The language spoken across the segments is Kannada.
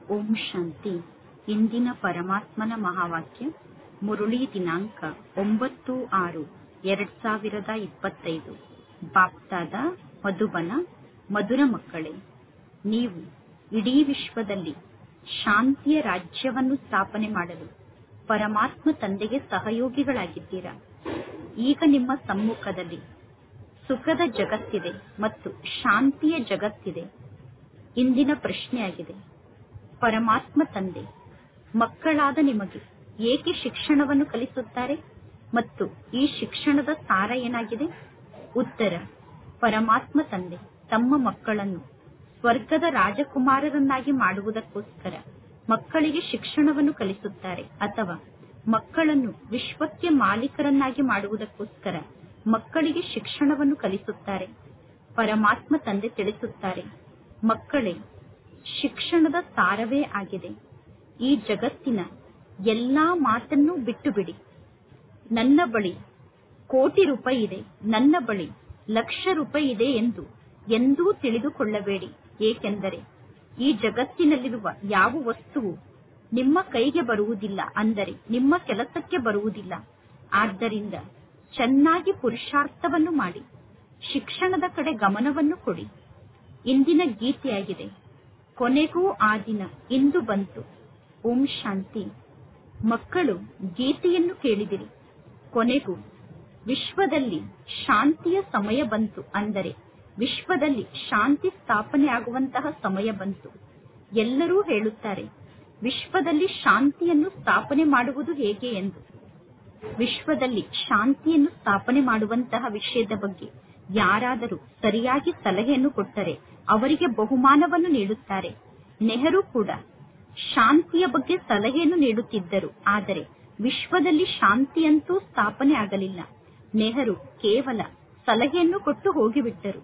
ಓಂ ಶಾಂತಿ ಇಂದಿನ ಪರಮಾತ್ಮನ ಮಹಾವಾಕ್ಯ ಮುರುಳಿ ದಿನಾಂಕ ಒಂಬತ್ತು ಆರು ಎರಡ್ ಸಾವಿರದ ಇಪ್ಪತ್ತೈದು ಬಾಪ್ತಾದ ಮಧುಬನ ಮಧುರ ಮಕ್ಕಳೇ ನೀವು ಇಡೀ ವಿಶ್ವದಲ್ಲಿ ಶಾಂತಿಯ ರಾಜ್ಯವನ್ನು ಸ್ಥಾಪನೆ ಮಾಡಲು ಪರಮಾತ್ಮ ತಂದೆಗೆ ಸಹಯೋಗಿಗಳಾಗಿದ್ದೀರಾ ಈಗ ನಿಮ್ಮ ಸಮ್ಮುಖದಲ್ಲಿ ಸುಖದ ಜಗತ್ತಿದೆ ಮತ್ತು ಶಾಂತಿಯ ಜಗತ್ತಿದೆ ಇಂದಿನ ಪ್ರಶ್ನೆಯಾಗಿದೆ ಪರಮಾತ್ಮ ತಂದೆ ಮಕ್ಕಳಾದ ನಿಮಗೆ ಏಕೆ ಶಿಕ್ಷಣವನ್ನು ಕಲಿಸುತ್ತಾರೆ ಮತ್ತು ಈ ಶಿಕ್ಷಣದ ಸಾರ ಏನಾಗಿದೆ ಉತ್ತರ ಪರಮಾತ್ಮ ತಂದೆ ತಮ್ಮ ಮಕ್ಕಳನ್ನು ಸ್ವರ್ಗದ ರಾಜಕುಮಾರರನ್ನಾಗಿ ಮಾಡುವುದಕ್ಕೋಸ್ಕರ ಮಕ್ಕಳಿಗೆ ಶಿಕ್ಷಣವನ್ನು ಕಲಿಸುತ್ತಾರೆ ಅಥವಾ ಮಕ್ಕಳನ್ನು ವಿಶ್ವಕ್ಕೆ ಮಾಲೀಕರನ್ನಾಗಿ ಮಾಡುವುದಕ್ಕೋಸ್ಕರ ಮಕ್ಕಳಿಗೆ ಶಿಕ್ಷಣವನ್ನು ಕಲಿಸುತ್ತಾರೆ ಪರಮಾತ್ಮ ತಂದೆ ತಿಳಿಸುತ್ತಾರೆ ಮಕ್ಕಳೇ ಶಿಕ್ಷಣದ ಸಾರವೇ ಆಗಿದೆ ಈ ಜಗತ್ತಿನ ಎಲ್ಲಾ ಮಾತನ್ನೂ ಬಿಟ್ಟು ಬಿಡಿ ನನ್ನ ಬಳಿ ಕೋಟಿ ರೂಪಾಯಿ ಇದೆ ನನ್ನ ಬಳಿ ಲಕ್ಷ ರೂಪಾಯಿ ಇದೆ ಎಂದು ಎಂದೂ ತಿಳಿದುಕೊಳ್ಳಬೇಡಿ ಏಕೆಂದರೆ ಈ ಜಗತ್ತಿನಲ್ಲಿರುವ ಯಾವ ವಸ್ತುವು ನಿಮ್ಮ ಕೈಗೆ ಬರುವುದಿಲ್ಲ ಅಂದರೆ ನಿಮ್ಮ ಕೆಲಸಕ್ಕೆ ಬರುವುದಿಲ್ಲ ಆದ್ದರಿಂದ ಚೆನ್ನಾಗಿ ಪುರುಷಾರ್ಥವನ್ನು ಮಾಡಿ ಶಿಕ್ಷಣದ ಕಡೆ ಗಮನವನ್ನು ಕೊಡಿ ಇಂದಿನ ಗೀತೆಯಾಗಿದೆ ಕೊನೆಗೂ ಆ ದಿನ ಇಂದು ಬಂತು ಓಂ ಶಾಂತಿ ಮಕ್ಕಳು ಗೀತೆಯನ್ನು ಕೇಳಿದಿರಿ ಕೊನೆಗೂ ವಿಶ್ವದಲ್ಲಿ ಶಾಂತಿಯ ಸಮಯ ಬಂತು ಅಂದರೆ ವಿಶ್ವದಲ್ಲಿ ಶಾಂತಿ ಸ್ಥಾಪನೆ ಆಗುವಂತಹ ಸಮಯ ಬಂತು ಎಲ್ಲರೂ ಹೇಳುತ್ತಾರೆ ವಿಶ್ವದಲ್ಲಿ ಶಾಂತಿಯನ್ನು ಸ್ಥಾಪನೆ ಮಾಡುವುದು ಹೇಗೆ ಎಂದು ವಿಶ್ವದಲ್ಲಿ ಶಾಂತಿಯನ್ನು ಸ್ಥಾಪನೆ ಮಾಡುವಂತಹ ವಿಷಯದ ಬಗ್ಗೆ ಯಾರಾದರೂ ಸರಿಯಾಗಿ ಸಲಹೆಯನ್ನು ಕೊಟ್ಟರೆ ಅವರಿಗೆ ಬಹುಮಾನವನ್ನು ನೀಡುತ್ತಾರೆ ನೆಹರು ಕೂಡ ಶಾಂತಿಯ ಬಗ್ಗೆ ಸಲಹೆಯನ್ನು ನೀಡುತ್ತಿದ್ದರು ಆದರೆ ವಿಶ್ವದಲ್ಲಿ ಶಾಂತಿಯಂತೂ ಸ್ಥಾಪನೆ ಆಗಲಿಲ್ಲ ನೆಹರು ಕೇವಲ ಸಲಹೆಯನ್ನು ಕೊಟ್ಟು ಹೋಗಿಬಿಟ್ಟರು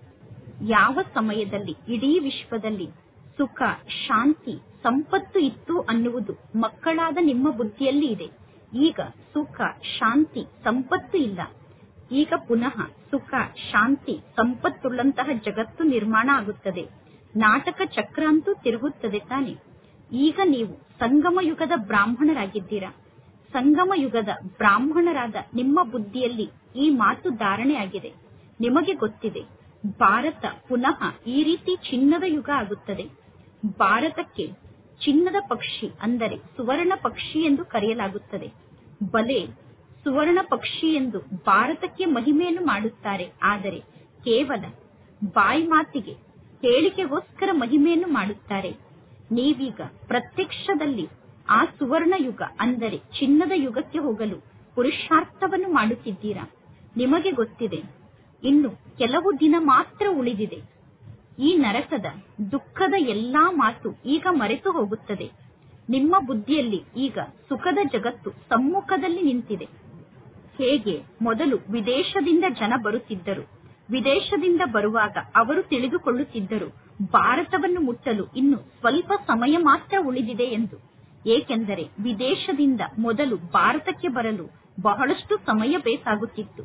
ಯಾವ ಸಮಯದಲ್ಲಿ ಇಡೀ ವಿಶ್ವದಲ್ಲಿ ಸುಖ ಶಾಂತಿ ಸಂಪತ್ತು ಇತ್ತು ಅನ್ನುವುದು ಮಕ್ಕಳಾದ ನಿಮ್ಮ ಬುದ್ಧಿಯಲ್ಲಿ ಇದೆ ಈಗ ಸುಖ ಶಾಂತಿ ಸಂಪತ್ತು ಇಲ್ಲ ಈಗ ಪುನಃ ಸುಖ ಶಾಂತಿ ಸಂಪತ್ತುಳ್ಳಂತಹ ಜಗತ್ತು ನಿರ್ಮಾಣ ಆಗುತ್ತದೆ ನಾಟಕ ಚಕ್ರ ಅಂತೂ ತಿರುಗುತ್ತದೆ ತಾನೆ ಈಗ ನೀವು ಸಂಗಮ ಯುಗದ ಬ್ರಾಹ್ಮಣರಾಗಿದ್ದೀರಾ ಸಂಗಮ ಯುಗದ ಬ್ರಾಹ್ಮಣರಾದ ನಿಮ್ಮ ಬುದ್ಧಿಯಲ್ಲಿ ಈ ಮಾತು ಧಾರಣೆ ಆಗಿದೆ ನಿಮಗೆ ಗೊತ್ತಿದೆ ಭಾರತ ಪುನಃ ಈ ರೀತಿ ಚಿನ್ನದ ಯುಗ ಆಗುತ್ತದೆ ಭಾರತಕ್ಕೆ ಚಿನ್ನದ ಪಕ್ಷಿ ಅಂದರೆ ಸುವರ್ಣ ಪಕ್ಷಿ ಎಂದು ಕರೆಯಲಾಗುತ್ತದೆ ಬಲೆ ಸುವರ್ಣ ಪಕ್ಷಿ ಎಂದು ಭಾರತಕ್ಕೆ ಮಹಿಮೆಯನ್ನು ಮಾಡುತ್ತಾರೆ ಆದರೆ ಕೇವಲ ಬಾಯಿ ಮಾತಿಗೆ ಹೇಳಿಕೆಗೋಸ್ಕರ ಮಹಿಮೆಯನ್ನು ಮಾಡುತ್ತಾರೆ ನೀವೀಗ ಪ್ರತ್ಯಕ್ಷದಲ್ಲಿ ಆ ಸುವರ್ಣ ಯುಗ ಅಂದರೆ ಚಿನ್ನದ ಯುಗಕ್ಕೆ ಹೋಗಲು ಪುರುಷಾರ್ಥವನ್ನು ಮಾಡುತ್ತಿದ್ದೀರಾ ನಿಮಗೆ ಗೊತ್ತಿದೆ ಇನ್ನು ಕೆಲವು ದಿನ ಮಾತ್ರ ಉಳಿದಿದೆ ಈ ನರಕದ ದುಃಖದ ಎಲ್ಲಾ ಮಾತು ಈಗ ಮರೆತು ಹೋಗುತ್ತದೆ ನಿಮ್ಮ ಬುದ್ಧಿಯಲ್ಲಿ ಈಗ ಸುಖದ ಜಗತ್ತು ಸಮ್ಮುಖದಲ್ಲಿ ನಿಂತಿದೆ ಹೇಗೆ ಮೊದಲು ವಿದೇಶದಿಂದ ಜನ ಬರುತ್ತಿದ್ದರು ವಿದೇಶದಿಂದ ಬರುವಾಗ ಅವರು ತಿಳಿದುಕೊಳ್ಳುತ್ತಿದ್ದರು ಭಾರತವನ್ನು ಮುಟ್ಟಲು ಇನ್ನು ಸ್ವಲ್ಪ ಸಮಯ ಮಾತ್ರ ಉಳಿದಿದೆ ಎಂದು ಏಕೆಂದರೆ ವಿದೇಶದಿಂದ ಮೊದಲು ಭಾರತಕ್ಕೆ ಬರಲು ಬಹಳಷ್ಟು ಸಮಯ ಬೇಕಾಗುತ್ತಿತ್ತು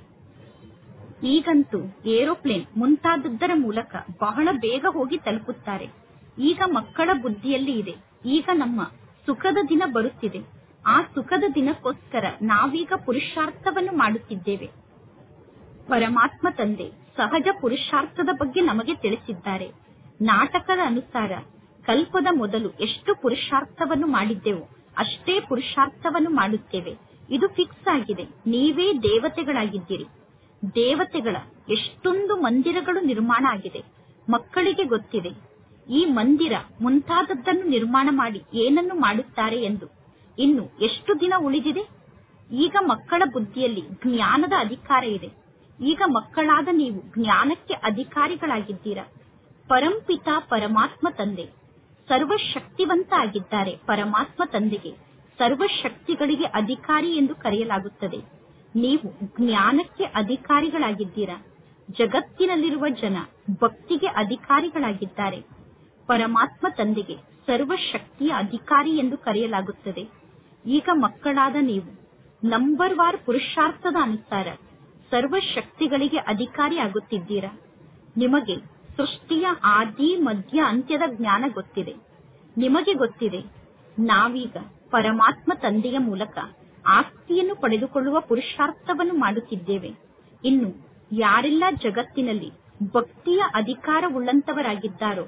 ಈಗಂತೂ ಏರೋಪ್ಲೇನ್ ಮುಂತಾದದ್ದರ ಮೂಲಕ ಬಹಳ ಬೇಗ ಹೋಗಿ ತಲುಪುತ್ತಾರೆ ಈಗ ಮಕ್ಕಳ ಬುದ್ಧಿಯಲ್ಲಿ ಇದೆ ಈಗ ನಮ್ಮ ಸುಖದ ದಿನ ಬರುತ್ತಿದೆ ಆ ಸುಖದ ದಿನಕ್ಕೋಸ್ಕರ ನಾವೀಗ ಪುರುಷಾರ್ಥವನ್ನು ಮಾಡುತ್ತಿದ್ದೇವೆ ಪರಮಾತ್ಮ ತಂದೆ ಸಹಜ ಪುರುಷಾರ್ಥದ ಬಗ್ಗೆ ನಮಗೆ ತಿಳಿಸಿದ್ದಾರೆ ನಾಟಕದ ಅನುಸಾರ ಕಲ್ಪದ ಮೊದಲು ಎಷ್ಟು ಪುರುಷಾರ್ಥವನ್ನು ಮಾಡಿದ್ದೆವೋ ಅಷ್ಟೇ ಪುರುಷಾರ್ಥವನ್ನು ಮಾಡುತ್ತೇವೆ ಇದು ಫಿಕ್ಸ್ ಆಗಿದೆ ನೀವೇ ದೇವತೆಗಳಾಗಿದ್ದೀರಿ ದೇವತೆಗಳ ಎಷ್ಟೊಂದು ಮಂದಿರಗಳು ನಿರ್ಮಾಣ ಆಗಿದೆ ಮಕ್ಕಳಿಗೆ ಗೊತ್ತಿದೆ ಈ ಮಂದಿರ ಮುಂತಾದದ್ದನ್ನು ನಿರ್ಮಾಣ ಮಾಡಿ ಏನನ್ನು ಮಾಡುತ್ತಾರೆ ಎಂದು ಇನ್ನು ಎಷ್ಟು ದಿನ ಉಳಿದಿದೆ ಈಗ ಮಕ್ಕಳ ಬುದ್ಧಿಯಲ್ಲಿ ಜ್ಞಾನದ ಅಧಿಕಾರ ಇದೆ ಈಗ ಮಕ್ಕಳಾದ ನೀವು ಜ್ಞಾನಕ್ಕೆ ಅಧಿಕಾರಿಗಳಾಗಿದ್ದೀರಾ ಪರಂಪಿತ ಪರಮಾತ್ಮ ತಂದೆ ಸರ್ವಶಕ್ತಿವಂತ ಆಗಿದ್ದಾರೆ ಪರಮಾತ್ಮ ತಂದೆಗೆ ಸರ್ವಶಕ್ತಿಗಳಿಗೆ ಅಧಿಕಾರಿ ಎಂದು ಕರೆಯಲಾಗುತ್ತದೆ ನೀವು ಜ್ಞಾನಕ್ಕೆ ಅಧಿಕಾರಿಗಳಾಗಿದ್ದೀರಾ ಜಗತ್ತಿನಲ್ಲಿರುವ ಜನ ಭಕ್ತಿಗೆ ಅಧಿಕಾರಿಗಳಾಗಿದ್ದಾರೆ ಪರಮಾತ್ಮ ತಂದೆಗೆ ಸರ್ವಶಕ್ತಿಯ ಅಧಿಕಾರಿ ಎಂದು ಕರೆಯಲಾಗುತ್ತದೆ ಈಗ ಮಕ್ಕಳಾದ ನೀವು ನಂಬರ್ ವಾರ್ ಪುರುಷಾರ್ಥದ ಅನುಸಾರ ಸರ್ವಶಕ್ತಿಗಳಿಗೆ ಅಧಿಕಾರಿ ಆಗುತ್ತಿದ್ದೀರಾ ನಿಮಗೆ ಸೃಷ್ಟಿಯ ಆದಿ ಮಧ್ಯ ಅಂತ್ಯದ ಜ್ಞಾನ ಗೊತ್ತಿದೆ ನಿಮಗೆ ಗೊತ್ತಿದೆ ನಾವೀಗ ಪರಮಾತ್ಮ ತಂದೆಯ ಮೂಲಕ ಆಸ್ತಿಯನ್ನು ಪಡೆದುಕೊಳ್ಳುವ ಪುರುಷಾರ್ಥವನ್ನು ಮಾಡುತ್ತಿದ್ದೇವೆ ಇನ್ನು ಯಾರೆಲ್ಲ ಜಗತ್ತಿನಲ್ಲಿ ಭಕ್ತಿಯ ಅಧಿಕಾರವುಳ್ಳಂತವರಾಗಿದ್ದಾರೋ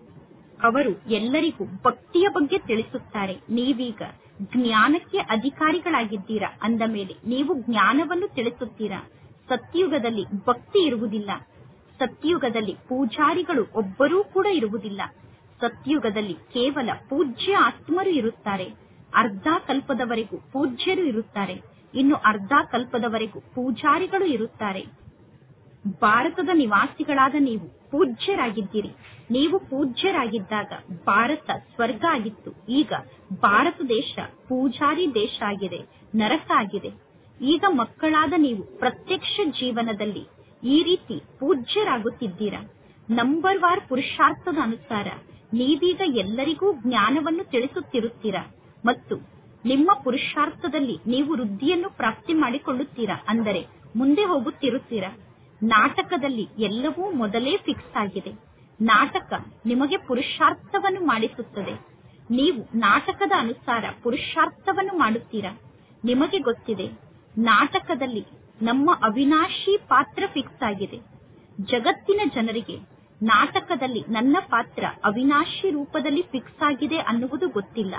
ಅವರು ಎಲ್ಲರಿಗೂ ಭಕ್ತಿಯ ಬಗ್ಗೆ ತಿಳಿಸುತ್ತಾರೆ ನೀವೀಗ ಜ್ಞಾನಕ್ಕೆ ಅಧಿಕಾರಿಗಳಾಗಿದ್ದೀರಾ ಅಂದ ಮೇಲೆ ನೀವು ಜ್ಞಾನವನ್ನು ತಿಳಿಸುತ್ತೀರಾ ಸತ್ಯುಗದಲ್ಲಿ ಭಕ್ತಿ ಇರುವುದಿಲ್ಲ ಸತ್ಯುಗದಲ್ಲಿ ಪೂಜಾರಿಗಳು ಒಬ್ಬರೂ ಕೂಡ ಇರುವುದಿಲ್ಲ ಸತ್ಯುಗದಲ್ಲಿ ಕೇವಲ ಪೂಜ್ಯ ಆತ್ಮರು ಇರುತ್ತಾರೆ ಅರ್ಧ ಕಲ್ಪದವರೆಗೂ ಪೂಜ್ಯರು ಇರುತ್ತಾರೆ ಇನ್ನು ಅರ್ಧ ಕಲ್ಪದವರೆಗೂ ಪೂಜಾರಿಗಳು ಇರುತ್ತಾರೆ ಭಾರತದ ನಿವಾಸಿಗಳಾದ ನೀವು ಪೂಜ್ಯರಾಗಿದ್ದೀರಿ ನೀವು ಪೂಜ್ಯರಾಗಿದ್ದಾಗ ಭಾರತ ಸ್ವರ್ಗ ಆಗಿತ್ತು ಈಗ ಭಾರತ ದೇಶ ಪೂಜಾರಿ ದೇಶ ಆಗಿದೆ ನರಕ ಆಗಿದೆ ಈಗ ಮಕ್ಕಳಾದ ನೀವು ಪ್ರತ್ಯಕ್ಷ ಜೀವನದಲ್ಲಿ ಈ ರೀತಿ ಪೂಜ್ಯರಾಗುತ್ತಿದ್ದೀರಾ ನಂಬರ್ ವಾರ್ ಪುರುಷಾರ್ಥದ ಅನುಸಾರ ನೀವೀಗ ಎಲ್ಲರಿಗೂ ಜ್ಞಾನವನ್ನು ತಿಳಿಸುತ್ತಿರುತ್ತೀರಾ ಮತ್ತು ನಿಮ್ಮ ಪುರುಷಾರ್ಥದಲ್ಲಿ ನೀವು ವೃದ್ಧಿಯನ್ನು ಪ್ರಾಪ್ತಿ ಮಾಡಿಕೊಳ್ಳುತ್ತೀರಾ ಅಂದರೆ ಮುಂದೆ ಹೋಗುತ್ತಿರುತ್ತೀರಾ ನಾಟಕದಲ್ಲಿ ಎಲ್ಲವೂ ಮೊದಲೇ ಫಿಕ್ಸ್ ಆಗಿದೆ ನಾಟಕ ನಿಮಗೆ ಪುರುಷಾರ್ಥವನ್ನು ಮಾಡಿಸುತ್ತದೆ ನೀವು ನಾಟಕದ ಅನುಸಾರ ಪುರುಷಾರ್ಥವನ್ನು ಮಾಡುತ್ತೀರಾ ನಿಮಗೆ ಗೊತ್ತಿದೆ ನಾಟಕದಲ್ಲಿ ನಮ್ಮ ಅವಿನಾಶಿ ಪಾತ್ರ ಫಿಕ್ಸ್ ಆಗಿದೆ ಜಗತ್ತಿನ ಜನರಿಗೆ ನಾಟಕದಲ್ಲಿ ನನ್ನ ಪಾತ್ರ ಅವಿನಾಶಿ ರೂಪದಲ್ಲಿ ಫಿಕ್ಸ್ ಆಗಿದೆ ಅನ್ನುವುದು ಗೊತ್ತಿಲ್ಲ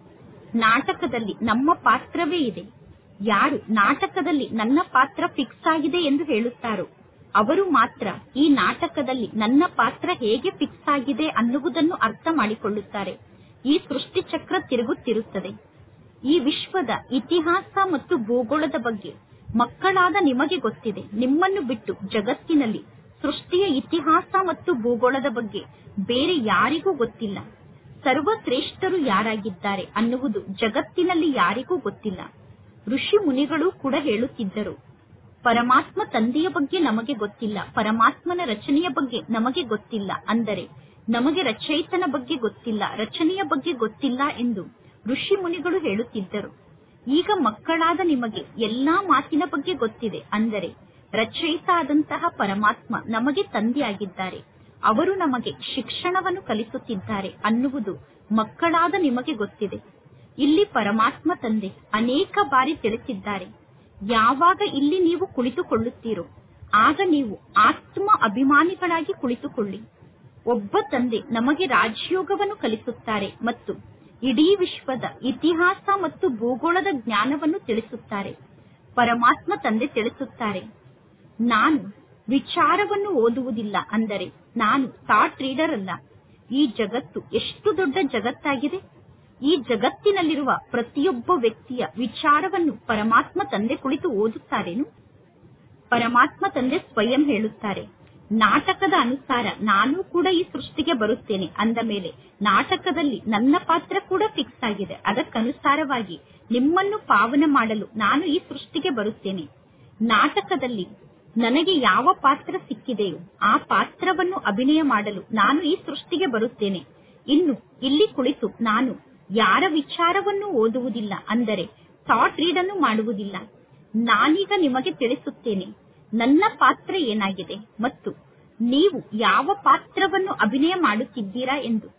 ನಾಟಕದಲ್ಲಿ ನಮ್ಮ ಪಾತ್ರವೇ ಇದೆ ಯಾರು ನಾಟಕದಲ್ಲಿ ನನ್ನ ಪಾತ್ರ ಫಿಕ್ಸ್ ಆಗಿದೆ ಎಂದು ಹೇಳುತ್ತಾರೋ ಅವರು ಮಾತ್ರ ಈ ನಾಟಕದಲ್ಲಿ ನನ್ನ ಪಾತ್ರ ಹೇಗೆ ಫಿಕ್ಸ್ ಆಗಿದೆ ಅನ್ನುವುದನ್ನು ಅರ್ಥ ಮಾಡಿಕೊಳ್ಳುತ್ತಾರೆ ಈ ಸೃಷ್ಟಿ ಚಕ್ರ ತಿರುಗುತ್ತಿರುತ್ತದೆ ಈ ವಿಶ್ವದ ಇತಿಹಾಸ ಮತ್ತು ಭೂಗೋಳದ ಬಗ್ಗೆ ಮಕ್ಕಳಾದ ನಿಮಗೆ ಗೊತ್ತಿದೆ ನಿಮ್ಮನ್ನು ಬಿಟ್ಟು ಜಗತ್ತಿನಲ್ಲಿ ಸೃಷ್ಟಿಯ ಇತಿಹಾಸ ಮತ್ತು ಭೂಗೋಳದ ಬಗ್ಗೆ ಬೇರೆ ಯಾರಿಗೂ ಗೊತ್ತಿಲ್ಲ ಸರ್ವಶ್ರೇಷ್ಠರು ಯಾರಾಗಿದ್ದಾರೆ ಅನ್ನುವುದು ಜಗತ್ತಿನಲ್ಲಿ ಯಾರಿಗೂ ಗೊತ್ತಿಲ್ಲ ಋಷಿ ಮುನಿಗಳು ಕೂಡ ಹೇಳುತ್ತಿದ್ದರು ಪರಮಾತ್ಮ ತಂದೆಯ ಬಗ್ಗೆ ನಮಗೆ ಗೊತ್ತಿಲ್ಲ ಪರಮಾತ್ಮನ ರಚನೆಯ ಬಗ್ಗೆ ನಮಗೆ ಗೊತ್ತಿಲ್ಲ ಅಂದರೆ ನಮಗೆ ರಚಯಿತನ ಬಗ್ಗೆ ಗೊತ್ತಿಲ್ಲ ರಚನೆಯ ಬಗ್ಗೆ ಗೊತ್ತಿಲ್ಲ ಎಂದು ಋಷಿ ಮುನಿಗಳು ಹೇಳುತ್ತಿದ್ದರು ಈಗ ಮಕ್ಕಳಾದ ನಿಮಗೆ ಎಲ್ಲಾ ಮಾತಿನ ಬಗ್ಗೆ ಗೊತ್ತಿದೆ ಅಂದರೆ ರಚಯಿತ ಆದಂತಹ ಪರಮಾತ್ಮ ನಮಗೆ ತಂದೆಯಾಗಿದ್ದಾರೆ ಅವರು ನಮಗೆ ಶಿಕ್ಷಣವನ್ನು ಕಲಿಸುತ್ತಿದ್ದಾರೆ ಅನ್ನುವುದು ಮಕ್ಕಳಾದ ನಿಮಗೆ ಗೊತ್ತಿದೆ ಇಲ್ಲಿ ಪರಮಾತ್ಮ ತಂದೆ ಅನೇಕ ಬಾರಿ ತಿಳಿಸಿದ್ದಾರೆ ಯಾವಾಗ ಇಲ್ಲಿ ನೀವು ಕುಳಿತುಕೊಳ್ಳುತ್ತೀರೋ ಆಗ ನೀವು ಆತ್ಮ ಅಭಿಮಾನಿಗಳಾಗಿ ಕುಳಿತುಕೊಳ್ಳಿ ಒಬ್ಬ ತಂದೆ ನಮಗೆ ರಾಜಯೋಗವನ್ನು ಕಲಿಸುತ್ತಾರೆ ಮತ್ತು ಇಡೀ ವಿಶ್ವದ ಇತಿಹಾಸ ಮತ್ತು ಭೂಗೋಳದ ಜ್ಞಾನವನ್ನು ತಿಳಿಸುತ್ತಾರೆ ಪರಮಾತ್ಮ ತಂದೆ ತಿಳಿಸುತ್ತಾರೆ ನಾನು ವಿಚಾರವನ್ನು ಓದುವುದಿಲ್ಲ ಅಂದರೆ ನಾನು ಥಾಟ್ ರೀಡರ್ ಅಲ್ಲ ಈ ಜಗತ್ತು ಎಷ್ಟು ದೊಡ್ಡ ಜಗತ್ತಾಗಿದೆ ಈ ಜಗತ್ತಿನಲ್ಲಿರುವ ಪ್ರತಿಯೊಬ್ಬ ವ್ಯಕ್ತಿಯ ವಿಚಾರವನ್ನು ಪರಮಾತ್ಮ ತಂದೆ ಕುಳಿತು ಓದುತ್ತಾರೇನು ಪರಮಾತ್ಮ ತಂದೆ ಸ್ವಯಂ ಹೇಳುತ್ತಾರೆ ನಾಟಕದ ಅನುಸಾರ ನಾನು ಕೂಡ ಈ ಸೃಷ್ಟಿಗೆ ಬರುತ್ತೇನೆ ಅಂದ ಮೇಲೆ ನಾಟಕದಲ್ಲಿ ನನ್ನ ಪಾತ್ರ ಕೂಡ ಫಿಕ್ಸ್ ಆಗಿದೆ ಅದಕ್ಕನುಸಾರವಾಗಿ ನಿಮ್ಮನ್ನು ಪಾವನ ಮಾಡಲು ನಾನು ಈ ಸೃಷ್ಟಿಗೆ ಬರುತ್ತೇನೆ ನಾಟಕದಲ್ಲಿ ನನಗೆ ಯಾವ ಪಾತ್ರ ಸಿಕ್ಕಿದೆಯೋ ಆ ಪಾತ್ರವನ್ನು ಅಭಿನಯ ಮಾಡಲು ನಾನು ಈ ಸೃಷ್ಟಿಗೆ ಬರುತ್ತೇನೆ ಇನ್ನು ಇಲ್ಲಿ ಕುಳಿತು ನಾನು ಯಾರ ವಿಚಾರವನ್ನು ಓದುವುದಿಲ್ಲ ಅಂದರೆ ಥಾಟ್ ರೀಡ್ ಅನ್ನು ಮಾಡುವುದಿಲ್ಲ ನಾನೀಗ ನಿಮಗೆ ತಿಳಿಸುತ್ತೇನೆ ನನ್ನ ಪಾತ್ರ ಏನಾಗಿದೆ ಮತ್ತು ನೀವು ಯಾವ ಪಾತ್ರವನ್ನು ಅಭಿನಯ ಮಾಡುತ್ತಿದ್ದೀರಾ ಎಂದು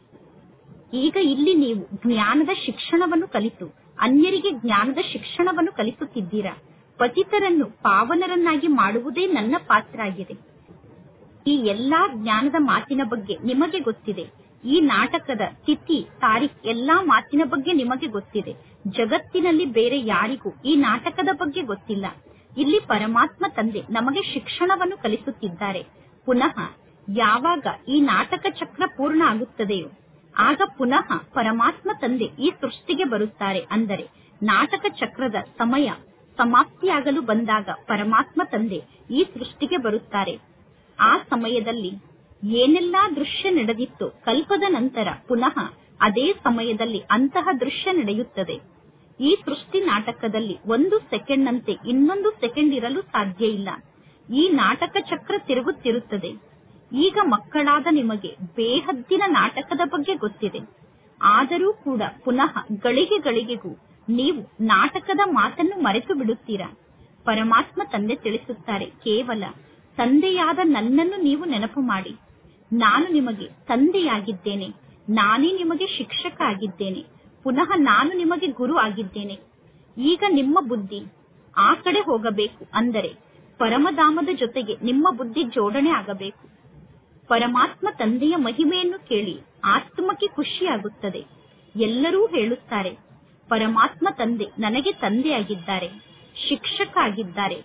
ಈಗ ಇಲ್ಲಿ ನೀವು ಜ್ಞಾನದ ಶಿಕ್ಷಣವನ್ನು ಕಲಿತು ಅನ್ಯರಿಗೆ ಜ್ಞಾನದ ಶಿಕ್ಷಣವನ್ನು ಕಲಿಸುತ್ತಿದ್ದೀರಾ ಪತಿತರನ್ನು ಪಾವನರನ್ನಾಗಿ ಮಾಡುವುದೇ ನನ್ನ ಪಾತ್ರ ಆಗಿದೆ ಈ ಎಲ್ಲಾ ಜ್ಞಾನದ ಮಾತಿನ ಬಗ್ಗೆ ನಿಮಗೆ ಗೊತ್ತಿದೆ ಈ ನಾಟಕದ ತಿಥಿ ತಾರೀಖ್ ಎಲ್ಲಾ ಮಾತಿನ ಬಗ್ಗೆ ನಿಮಗೆ ಗೊತ್ತಿದೆ ಜಗತ್ತಿನಲ್ಲಿ ಬೇರೆ ಯಾರಿಗೂ ಈ ನಾಟಕದ ಬಗ್ಗೆ ಗೊತ್ತಿಲ್ಲ ಇಲ್ಲಿ ಪರಮಾತ್ಮ ತಂದೆ ನಮಗೆ ಶಿಕ್ಷಣವನ್ನು ಕಲಿಸುತ್ತಿದ್ದಾರೆ ಪುನಃ ಯಾವಾಗ ಈ ನಾಟಕ ಚಕ್ರ ಪೂರ್ಣ ಆಗುತ್ತದೆಯೋ ಆಗ ಪುನಃ ಪರಮಾತ್ಮ ತಂದೆ ಈ ಸೃಷ್ಟಿಗೆ ಬರುತ್ತಾರೆ ಅಂದರೆ ನಾಟಕ ಚಕ್ರದ ಸಮಯ ಸಮಾಪ್ತಿಯಾಗಲು ಬಂದಾಗ ಪರಮಾತ್ಮ ತಂದೆ ಈ ಸೃಷ್ಟಿಗೆ ಬರುತ್ತಾರೆ ಆ ಸಮಯದಲ್ಲಿ ಏನೆಲ್ಲಾ ದೃಶ್ಯ ನಡೆದಿತ್ತೋ ಕಲ್ಪದ ನಂತರ ಪುನಃ ಅದೇ ಸಮಯದಲ್ಲಿ ಅಂತಹ ದೃಶ್ಯ ನಡೆಯುತ್ತದೆ ಈ ಸೃಷ್ಟಿ ನಾಟಕದಲ್ಲಿ ಒಂದು ಸೆಕೆಂಡ್ನಂತೆ ಇನ್ನೊಂದು ಸೆಕೆಂಡ್ ಇರಲು ಸಾಧ್ಯ ಇಲ್ಲ ಈ ನಾಟಕ ಚಕ್ರ ತಿರುಗುತ್ತಿರುತ್ತದೆ ಈಗ ಮಕ್ಕಳಾದ ನಿಮಗೆ ಬೇಹದ್ದಿನ ನಾಟಕದ ಬಗ್ಗೆ ಗೊತ್ತಿದೆ ಆದರೂ ಕೂಡ ಪುನಃ ಗಳಿಗೆ ಗಳಿಗೆಗೂ ನೀವು ನಾಟಕದ ಮಾತನ್ನು ಮರೆತು ಬಿಡುತ್ತೀರಾ ಪರಮಾತ್ಮ ತಂದೆ ತಿಳಿಸುತ್ತಾರೆ ಕೇವಲ ತಂದೆಯಾದ ನನ್ನನ್ನು ನೀವು ನೆನಪು ಮಾಡಿ ನಾನು ನಿಮಗೆ ತಂದೆಯಾಗಿದ್ದೇನೆ ನಾನೇ ನಿಮಗೆ ಶಿಕ್ಷಕ ಆಗಿದ್ದೇನೆ ಪುನಃ ನಾನು ನಿಮಗೆ ಗುರು ಆಗಿದ್ದೇನೆ ಈಗ ನಿಮ್ಮ ಬುದ್ಧಿ ಆ ಕಡೆ ಹೋಗಬೇಕು ಅಂದರೆ ಪರಮಧಾಮದ ಜೊತೆಗೆ ನಿಮ್ಮ ಬುದ್ಧಿ ಜೋಡಣೆ ಆಗಬೇಕು ಪರಮಾತ್ಮ ತಂದೆಯ ಮಹಿಮೆಯನ್ನು ಕೇಳಿ ಆತ್ಮಕ್ಕೆ ಖುಷಿಯಾಗುತ್ತದೆ ಎಲ್ಲರೂ ಹೇಳುತ್ತಾರೆ ಪರಮಾತ್ಮ ತಂದೆ ನನಗೆ ತಂದೆಯಾಗಿದ್ದಾರೆ ಶಿಕ್ಷಕ ಆಗಿದ್ದಾರೆ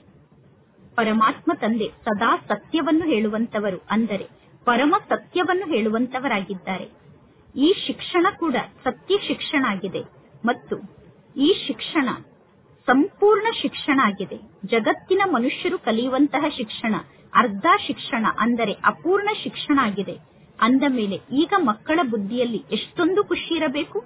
ಪರಮಾತ್ಮ ತಂದೆ ಸದಾ ಸತ್ಯವನ್ನು ಹೇಳುವಂತವರು ಅಂದರೆ ಪರಮ ಸತ್ಯವನ್ನು ಹೇಳುವಂತವರಾಗಿದ್ದಾರೆ ಈ ಶಿಕ್ಷಣ ಕೂಡ ಸತ್ಯ ಶಿಕ್ಷಣ ಆಗಿದೆ ಮತ್ತು ಈ ಶಿಕ್ಷಣ ಸಂಪೂರ್ಣ ಶಿಕ್ಷಣ ಆಗಿದೆ ಜಗತ್ತಿನ ಮನುಷ್ಯರು ಕಲಿಯುವಂತಹ ಶಿಕ್ಷಣ ಅರ್ಧ ಶಿಕ್ಷಣ ಅಂದರೆ ಅಪೂರ್ಣ ಶಿಕ್ಷಣ ಆಗಿದೆ ಅಂದ ಮೇಲೆ ಈಗ ಮಕ್ಕಳ ಬುದ್ಧಿಯಲ್ಲಿ ಎಷ್ಟೊಂದು ಖುಷಿ ಇರಬೇಕು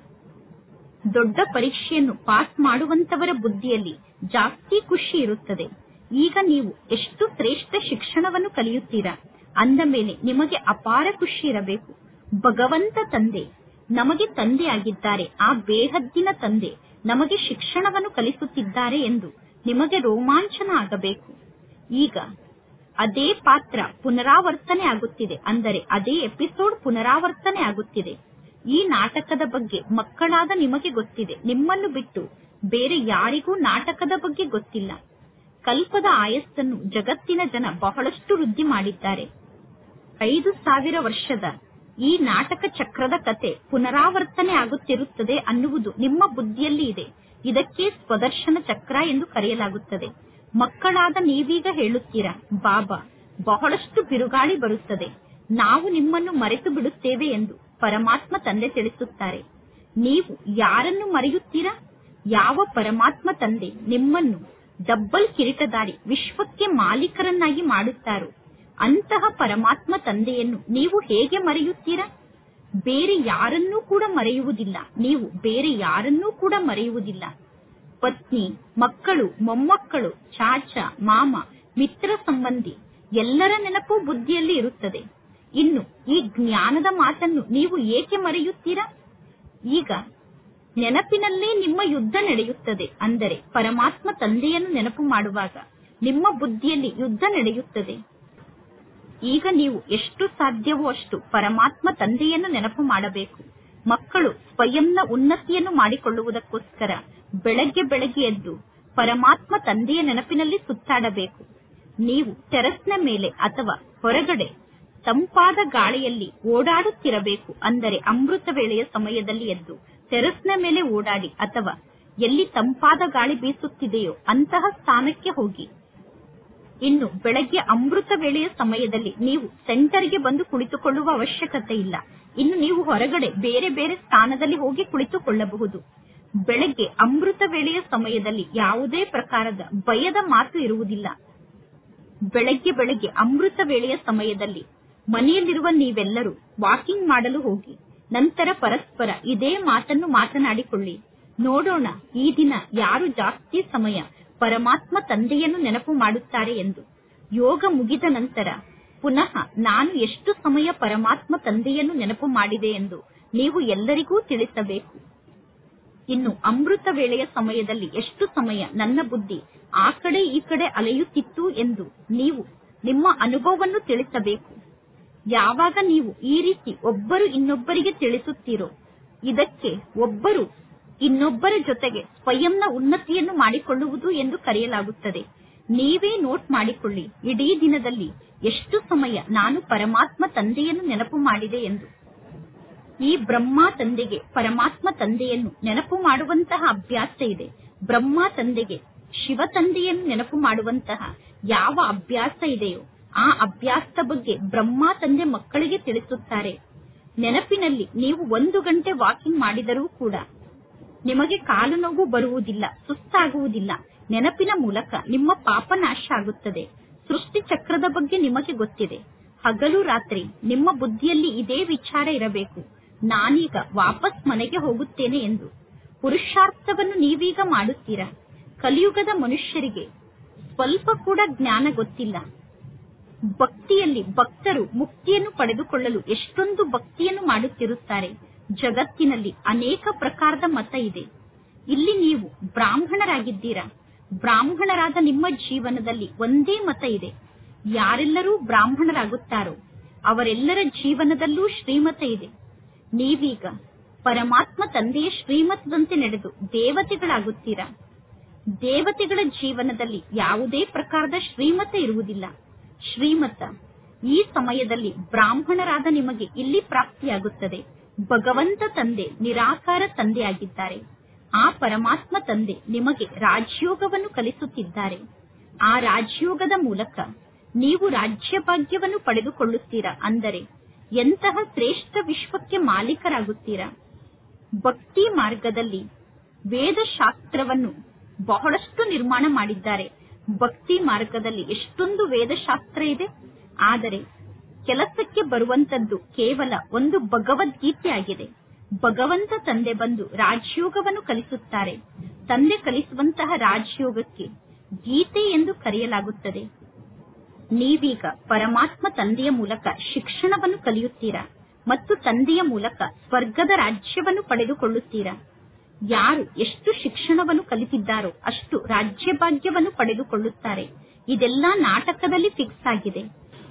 ದೊಡ್ಡ ಪರೀಕ್ಷೆಯನ್ನು ಪಾಸ್ ಮಾಡುವಂತವರ ಬುದ್ಧಿಯಲ್ಲಿ ಜಾಸ್ತಿ ಖುಷಿ ಇರುತ್ತದೆ ಈಗ ನೀವು ಎಷ್ಟು ಶ್ರೇಷ್ಠ ಶಿಕ್ಷಣವನ್ನು ಕಲಿಯುತ್ತೀರಾ ಅಂದ ಮೇಲೆ ನಿಮಗೆ ಅಪಾರ ಖುಷಿ ಇರಬೇಕು ಭಗವಂತ ತಂದೆ ನಮಗೆ ತಂದೆ ಆಗಿದ್ದಾರೆ ಆ ಬೇಹದ್ದಿನ ತಂದೆ ನಮಗೆ ಶಿಕ್ಷಣವನ್ನು ಕಲಿಸುತ್ತಿದ್ದಾರೆ ಎಂದು ನಿಮಗೆ ರೋಮಾಂಚನ ಆಗಬೇಕು ಈಗ ಅದೇ ಪಾತ್ರ ಪುನರಾವರ್ತನೆ ಆಗುತ್ತಿದೆ ಅಂದರೆ ಅದೇ ಎಪಿಸೋಡ್ ಪುನರಾವರ್ತನೆ ಆಗುತ್ತಿದೆ ಈ ನಾಟಕದ ಬಗ್ಗೆ ಮಕ್ಕಳಾದ ನಿಮಗೆ ಗೊತ್ತಿದೆ ನಿಮ್ಮನ್ನು ಬಿಟ್ಟು ಬೇರೆ ಯಾರಿಗೂ ನಾಟಕದ ಬಗ್ಗೆ ಗೊತ್ತಿಲ್ಲ ಕಲ್ಪದ ಆಯಸ್ಸನ್ನು ಜಗತ್ತಿನ ಜನ ಬಹಳಷ್ಟು ವೃದ್ಧಿ ಮಾಡಿದ್ದಾರೆ ಐದು ಸಾವಿರ ವರ್ಷದ ಈ ನಾಟಕ ಚಕ್ರದ ಕತೆ ಪುನರಾವರ್ತನೆ ಆಗುತ್ತಿರುತ್ತದೆ ಅನ್ನುವುದು ನಿಮ್ಮ ಬುದ್ಧಿಯಲ್ಲಿ ಇದೆ ಇದಕ್ಕೆ ಸ್ವದರ್ಶನ ಚಕ್ರ ಎಂದು ಕರೆಯಲಾಗುತ್ತದೆ ಮಕ್ಕಳಾದ ನೀವೀಗ ಹೇಳುತ್ತೀರಾ ಬಾಬಾ ಬಹಳಷ್ಟು ಬಿರುಗಾಳಿ ಬರುತ್ತದೆ ನಾವು ನಿಮ್ಮನ್ನು ಮರೆತು ಬಿಡುತ್ತೇವೆ ಎಂದು ಪರಮಾತ್ಮ ತಂದೆ ತಿಳಿಸುತ್ತಾರೆ ನೀವು ಯಾರನ್ನು ಮರೆಯುತ್ತೀರಾ ಯಾವ ಪರಮಾತ್ಮ ತಂದೆ ನಿಮ್ಮನ್ನು ಡಬ್ಬಲ್ ಕಿರೀಟದಾರಿ ವಿಶ್ವಕ್ಕೆ ಮಾಲೀಕರನ್ನಾಗಿ ಮಾಡುತ್ತಾರೋ ಅಂತಹ ಪರಮಾತ್ಮ ತಂದೆಯನ್ನು ನೀವು ಹೇಗೆ ಮರೆಯುತ್ತೀರಾ ಬೇರೆ ಯಾರನ್ನೂ ಕೂಡ ಮರೆಯುವುದಿಲ್ಲ ನೀವು ಬೇರೆ ಯಾರನ್ನೂ ಕೂಡ ಮರೆಯುವುದಿಲ್ಲ ಪತ್ನಿ ಮಕ್ಕಳು ಮೊಮ್ಮಕ್ಕಳು ಚಾಚ ಮಾಮ ಮಿತ್ರ ಸಂಬಂಧಿ ಎಲ್ಲರ ನೆನಪು ಬುದ್ಧಿಯಲ್ಲಿ ಇರುತ್ತದೆ ಇನ್ನು ಈ ಜ್ಞಾನದ ಮಾತನ್ನು ನೀವು ಏಕೆ ಮರೆಯುತ್ತೀರಾ ಈಗ ನೆನಪಿನಲ್ಲೇ ನಿಮ್ಮ ಯುದ್ಧ ನಡೆಯುತ್ತದೆ ಅಂದರೆ ಪರಮಾತ್ಮ ತಂದೆಯನ್ನು ನೆನಪು ಮಾಡುವಾಗ ನಿಮ್ಮ ಬುದ್ಧಿಯಲ್ಲಿ ಯುದ್ಧ ನಡೆಯುತ್ತದೆ ಈಗ ನೀವು ಎಷ್ಟು ಸಾಧ್ಯವೋ ಅಷ್ಟು ಪರಮಾತ್ಮ ತಂದೆಯನ್ನು ನೆನಪು ಮಾಡಬೇಕು ಮಕ್ಕಳು ಸ್ವಯಂನ ಉನ್ನತಿಯನ್ನು ಮಾಡಿಕೊಳ್ಳುವುದಕ್ಕೋಸ್ಕರ ಬೆಳಗ್ಗೆ ಬೆಳಗ್ಗೆ ಎದ್ದು ಪರಮಾತ್ಮ ತಂದೆಯ ನೆನಪಿನಲ್ಲಿ ಸುತ್ತಾಡಬೇಕು ನೀವು ಟೆರಸ್ನ ಮೇಲೆ ಅಥವಾ ಹೊರಗಡೆ ತಂಪಾದ ಗಾಳಿಯಲ್ಲಿ ಓಡಾಡುತ್ತಿರಬೇಕು ಅಂದರೆ ಅಮೃತ ವೇಳೆಯ ಸಮಯದಲ್ಲಿ ಎದ್ದು ಟೆರಸ್ನ ಮೇಲೆ ಓಡಾಡಿ ಅಥವಾ ಎಲ್ಲಿ ತಂಪಾದ ಗಾಳಿ ಬೀಸುತ್ತಿದೆಯೋ ಅಂತಹ ಸ್ಥಾನಕ್ಕೆ ಹೋಗಿ ಇನ್ನು ಬೆಳಗ್ಗೆ ಅಮೃತ ವೇಳೆಯ ಸಮಯದಲ್ಲಿ ನೀವು ಸೆಂಟರ್ಗೆ ಬಂದು ಕುಳಿತುಕೊಳ್ಳುವ ಅವಶ್ಯಕತೆ ಇಲ್ಲ ಇನ್ನು ನೀವು ಹೊರಗಡೆ ಬೇರೆ ಬೇರೆ ಸ್ಥಾನದಲ್ಲಿ ಹೋಗಿ ಕುಳಿತುಕೊಳ್ಳಬಹುದು ಬೆಳಗ್ಗೆ ಅಮೃತ ವೇಳೆಯ ಸಮಯದಲ್ಲಿ ಯಾವುದೇ ಪ್ರಕಾರದ ಭಯದ ಮಾತು ಇರುವುದಿಲ್ಲ ಬೆಳಗ್ಗೆ ಬೆಳಗ್ಗೆ ಅಮೃತ ವೇಳೆಯ ಸಮಯದಲ್ಲಿ ಮನೆಯಲ್ಲಿರುವ ನೀವೆಲ್ಲರೂ ವಾಕಿಂಗ್ ಮಾಡಲು ಹೋಗಿ ನಂತರ ಪರಸ್ಪರ ಇದೇ ಮಾತನ್ನು ಮಾತನಾಡಿಕೊಳ್ಳಿ ನೋಡೋಣ ಈ ದಿನ ಯಾರು ಜಾಸ್ತಿ ಸಮಯ ಪರಮಾತ್ಮ ತಂದೆಯನ್ನು ನೆನಪು ಮಾಡುತ್ತಾರೆ ಎಂದು ಯೋಗ ಮುಗಿದ ನಂತರ ಪುನಃ ನಾನು ಎಷ್ಟು ಸಮಯ ಪರಮಾತ್ಮ ತಂದೆಯನ್ನು ನೆನಪು ಮಾಡಿದೆ ಎಂದು ನೀವು ಎಲ್ಲರಿಗೂ ತಿಳಿಸಬೇಕು ಇನ್ನು ಅಮೃತ ವೇಳೆಯ ಸಮಯದಲ್ಲಿ ಎಷ್ಟು ಸಮಯ ನನ್ನ ಬುದ್ಧಿ ಆ ಕಡೆ ಈ ಕಡೆ ಅಲೆಯುತ್ತಿತ್ತು ಎಂದು ನೀವು ನಿಮ್ಮ ಅನುಭವವನ್ನು ತಿಳಿಸಬೇಕು ಯಾವಾಗ ನೀವು ಈ ರೀತಿ ಒಬ್ಬರು ಇನ್ನೊಬ್ಬರಿಗೆ ತಿಳಿಸುತ್ತೀರೋ ಇದಕ್ಕೆ ಒಬ್ಬರು ಇನ್ನೊಬ್ಬರ ಜೊತೆಗೆ ಸ್ವಯಂನ ಉನ್ನತಿಯನ್ನು ಮಾಡಿಕೊಳ್ಳುವುದು ಎಂದು ಕರೆಯಲಾಗುತ್ತದೆ ನೀವೇ ನೋಟ್ ಮಾಡಿಕೊಳ್ಳಿ ಇಡೀ ದಿನದಲ್ಲಿ ಎಷ್ಟು ಸಮಯ ನಾನು ಪರಮಾತ್ಮ ತಂದೆಯನ್ನು ನೆನಪು ಮಾಡಿದೆ ಎಂದು ಈ ಬ್ರಹ್ಮ ತಂದೆಗೆ ಪರಮಾತ್ಮ ತಂದೆಯನ್ನು ನೆನಪು ಮಾಡುವಂತಹ ಅಭ್ಯಾಸ ಇದೆ ಬ್ರಹ್ಮ ತಂದೆಗೆ ಶಿವ ತಂದೆಯನ್ನು ನೆನಪು ಮಾಡುವಂತಹ ಯಾವ ಅಭ್ಯಾಸ ಇದೆಯೋ ಆ ಅಭ್ಯಾಸದ ಬಗ್ಗೆ ಬ್ರಹ್ಮ ತಂದೆ ಮಕ್ಕಳಿಗೆ ತಿಳಿಸುತ್ತಾರೆ ನೆನಪಿನಲ್ಲಿ ನೀವು ಒಂದು ಗಂಟೆ ವಾಕಿಂಗ್ ಮಾಡಿದರೂ ಕೂಡ ನಿಮಗೆ ಕಾಲು ನೋವು ಬರುವುದಿಲ್ಲ ಸುಸ್ತಾಗುವುದಿಲ್ಲ ನೆನಪಿನ ಮೂಲಕ ನಿಮ್ಮ ಪಾಪ ನಾಶ ಆಗುತ್ತದೆ ಸೃಷ್ಟಿ ಚಕ್ರದ ಬಗ್ಗೆ ನಿಮಗೆ ಗೊತ್ತಿದೆ ಹಗಲು ರಾತ್ರಿ ನಿಮ್ಮ ಬುದ್ಧಿಯಲ್ಲಿ ಇದೇ ವಿಚಾರ ಇರಬೇಕು ನಾನೀಗ ವಾಪಸ್ ಮನೆಗೆ ಹೋಗುತ್ತೇನೆ ಎಂದು ಪುರುಷಾರ್ಥವನ್ನು ನೀವೀಗ ಮಾಡುತ್ತೀರಾ ಕಲಿಯುಗದ ಮನುಷ್ಯರಿಗೆ ಸ್ವಲ್ಪ ಕೂಡ ಜ್ಞಾನ ಗೊತ್ತಿಲ್ಲ ಭಕ್ತಿಯಲ್ಲಿ ಭಕ್ತರು ಮುಕ್ತಿಯನ್ನು ಪಡೆದುಕೊಳ್ಳಲು ಎಷ್ಟೊಂದು ಭಕ್ತಿಯನ್ನು ಮಾಡುತ್ತಿರುತ್ತಾರೆ ಜಗತ್ತಿನಲ್ಲಿ ಅನೇಕ ಪ್ರಕಾರದ ಮತ ಇದೆ ಇಲ್ಲಿ ನೀವು ಬ್ರಾಹ್ಮಣರಾಗಿದ್ದೀರಾ ಬ್ರಾಹ್ಮಣರಾದ ನಿಮ್ಮ ಜೀವನದಲ್ಲಿ ಒಂದೇ ಮತ ಇದೆ ಯಾರೆಲ್ಲರೂ ಬ್ರಾಹ್ಮಣರಾಗುತ್ತಾರೋ ಅವರೆಲ್ಲರ ಜೀವನದಲ್ಲೂ ಶ್ರೀಮತ ಇದೆ ನೀವೀಗ ಪರಮಾತ್ಮ ತಂದೆಯ ಶ್ರೀಮತದಂತೆ ನಡೆದು ದೇವತೆಗಳಾಗುತ್ತೀರಾ ದೇವತೆಗಳ ಜೀವನದಲ್ಲಿ ಯಾವುದೇ ಪ್ರಕಾರದ ಶ್ರೀಮತ ಇರುವುದಿಲ್ಲ ಶ್ರೀಮತ ಈ ಸಮಯದಲ್ಲಿ ಬ್ರಾಹ್ಮಣರಾದ ನಿಮಗೆ ಇಲ್ಲಿ ಪ್ರಾಪ್ತಿಯಾಗುತ್ತದೆ ಭಗವಂತ ತಂದೆ ನಿರಾಕಾರ ತಂದೆಯಾಗಿದ್ದಾರೆ ಆ ಪರಮಾತ್ಮ ತಂದೆ ನಿಮಗೆ ರಾಜಯೋಗವನ್ನು ಕಲಿಸುತ್ತಿದ್ದಾರೆ ಆ ರಾಜಯೋಗದ ಮೂಲಕ ನೀವು ರಾಜ್ಯ ಭಾಗ್ಯವನ್ನು ಪಡೆದುಕೊಳ್ಳುತ್ತೀರಾ ಅಂದರೆ ಎಂತಹ ಶ್ರೇಷ್ಠ ವಿಶ್ವಕ್ಕೆ ಮಾಲೀಕರಾಗುತ್ತೀರಾ ಭಕ್ತಿ ಮಾರ್ಗದಲ್ಲಿ ವೇದಶಾಸ್ತ್ರವನ್ನು ಬಹಳಷ್ಟು ನಿರ್ಮಾಣ ಮಾಡಿದ್ದಾರೆ ಭಕ್ತಿ ಮಾರ್ಗದಲ್ಲಿ ಎಷ್ಟೊಂದು ವೇದಶಾಸ್ತ್ರ ಇದೆ ಆದರೆ ಕೆಲಸಕ್ಕೆ ಬರುವಂತದ್ದು ಕೇವಲ ಒಂದು ಭಗವದ್ಗೀತೆ ಆಗಿದೆ ಭಗವಂತ ತಂದೆ ಬಂದು ರಾಜಯೋಗವನ್ನು ಕಲಿಸುತ್ತಾರೆ ತಂದೆ ಕಲಿಸುವಂತಹ ರಾಜಯೋಗಕ್ಕೆ ಗೀತೆ ಎಂದು ಕರೆಯಲಾಗುತ್ತದೆ ನೀವೀಗ ಪರಮಾತ್ಮ ತಂದೆಯ ಮೂಲಕ ಶಿಕ್ಷಣವನ್ನು ಕಲಿಯುತ್ತೀರಾ ಮತ್ತು ತಂದೆಯ ಮೂಲಕ ಸ್ವರ್ಗದ ರಾಜ್ಯವನ್ನು ಪಡೆದುಕೊಳ್ಳುತ್ತೀರಾ ಯಾರು ಎಷ್ಟು ಶಿಕ್ಷಣವನ್ನು ಕಲಿತಿದ್ದಾರೋ ಅಷ್ಟು ರಾಜ್ಯ ಭಾಗ್ಯವನ್ನು ಪಡೆದುಕೊಳ್ಳುತ್ತಾರೆ ಇದೆಲ್ಲ ನಾಟಕದಲ್ಲಿ ಫಿಕ್ಸ್ ಆಗಿದೆ